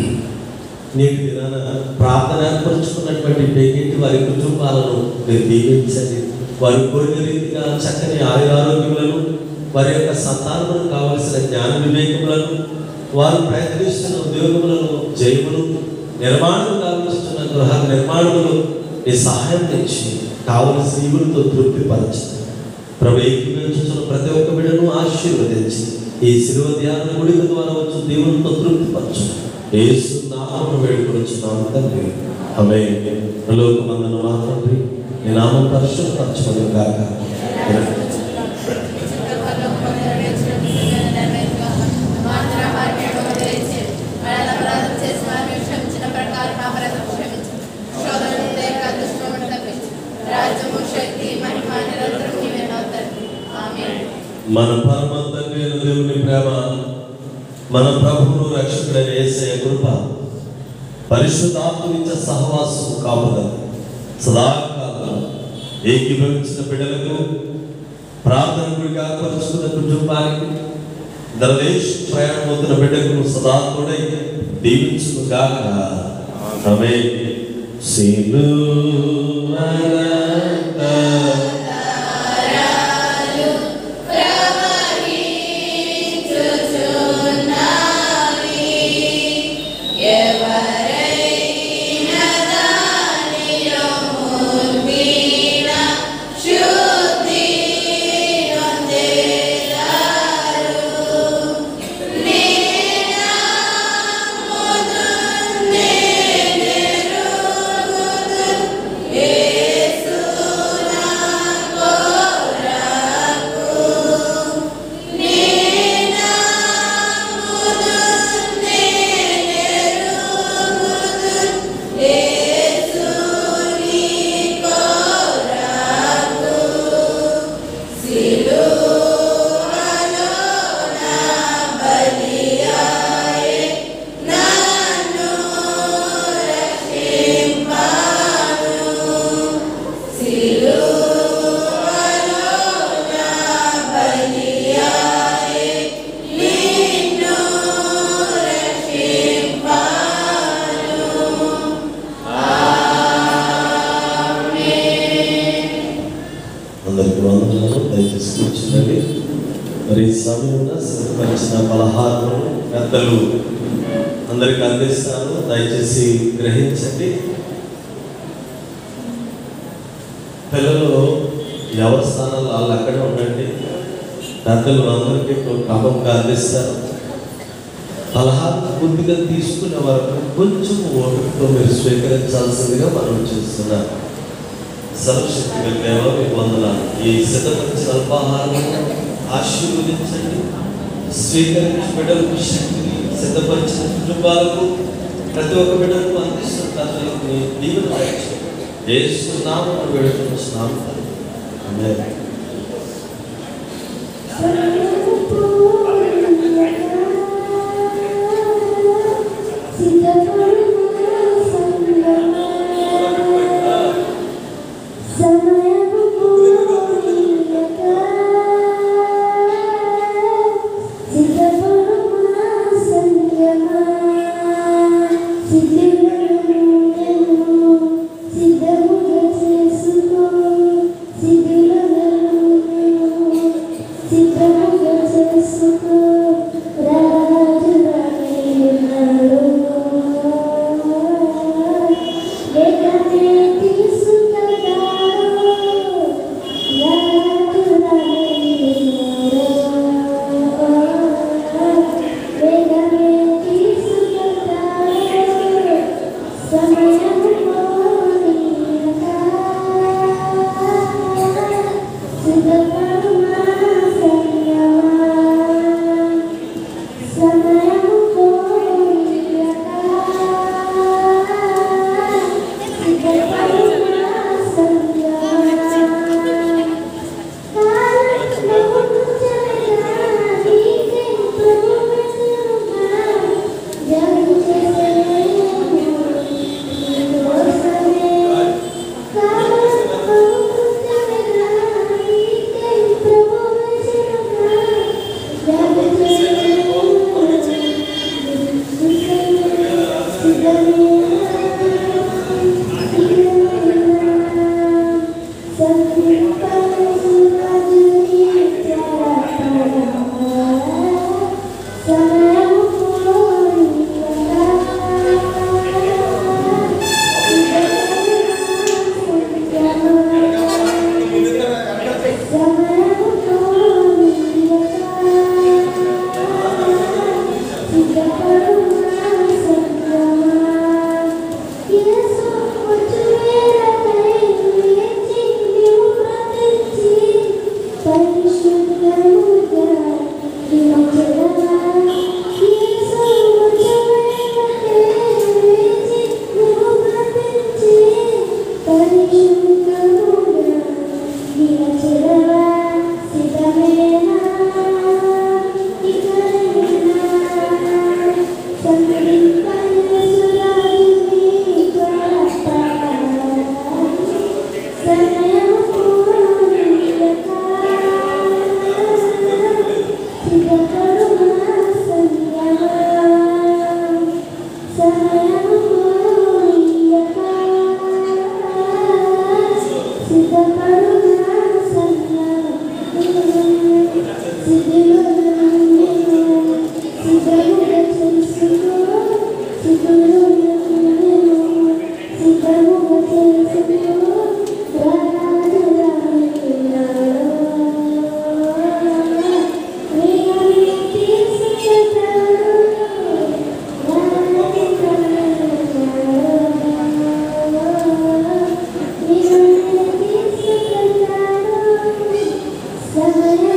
నేటి దినాన ప్రార్థన ఏర్పరుచుకున్నటువంటి పేకెట్టి వారి కుటుంబాలను మీరు దీవించండి వారి కోరిన రీతిగా చక్కని ఆయురారోగ్యములను వారి యొక్క సంతానములకు కావలసిన జ్ఞాన వివేకములను వారు ప్రయత్నిస్తున్న ఉద్యోగములను జయములు నిర్మాణం కావలసిన గృహ నిర్మాణములు నీ సహాయం తెచ్చి కావలసిన ఈవులతో తృప్తిపరచండి ప్రభు ఏకీభవించుతున్న ప్రతి ఒక్క బిడ్డను ఆశీర్వదించి ఈ శిలువ ధ్యాన గుడిక ద్వారా వచ్చి దేవునితో తృప్తిపరచు ఏసు నామను వేడుకొచ్చున్నాను తండ్రి ఆమె లోకమందను మా తండ్రి నీ నామం పరిశుభ్రపరచమని గాక రాజ్యము శక్తి మహిమ నిరంతరం నీవే తండ్రి ఆమేన్ మన పరమ తండ్రి అయిన దేవుని ప్రేమ మన ప్రభువును రక్షకుడైన యేసయ్య కృప పరిశుద్ధాత్మనిచ్చ సహవాసం కాపుదల సదాకాలం ఏకీభవించిన బిడ్డలకు ప్రార్థన గుడిగా పరుచుకున్న కుటుంబానికి దరదేశ్ ప్రయాణం అవుతున్న బిడ్డకు సదా తోడై దీవించును గాక ఆమె యేసు అందరికి వందనాలు దయచేసి కూర్చుండండి మరి ఈ సమయంలో సిద్ధపరిచిన పలహారం పెద్దలు అందరికి అందిస్తాను దయచేసి గ్రహించండి పిల్లలు ఎవరి స్థానాలు వాళ్ళు అక్కడే ఉండండి పెద్దలు అందరికీ క్రమంగా అందిస్తారు పలహారం కొద్దిగా తీసుకునే వరకు కొంచెం ఓపికతో మీరు స్వీకరించాల్సిందిగా మనం చూస్తున్నాం సర్వశక్తి వెళ్ళేవా మీ వందనాలు ఈ సిద్ధపరిచిన అల్పాహారం ఆశీర్వదించండి స్వీకరించి బిడ్డలకు శక్తిని సిద్ధపరిచిన కుటుంబాలకు ప్రతి ఒక్క బిడ్డకు అందిస్తున్న తల్లులకు నీ దీవెన దయచేయండి. యేసు నామమున వేడుకొనుచున్నాము ఆమేన్. సమయం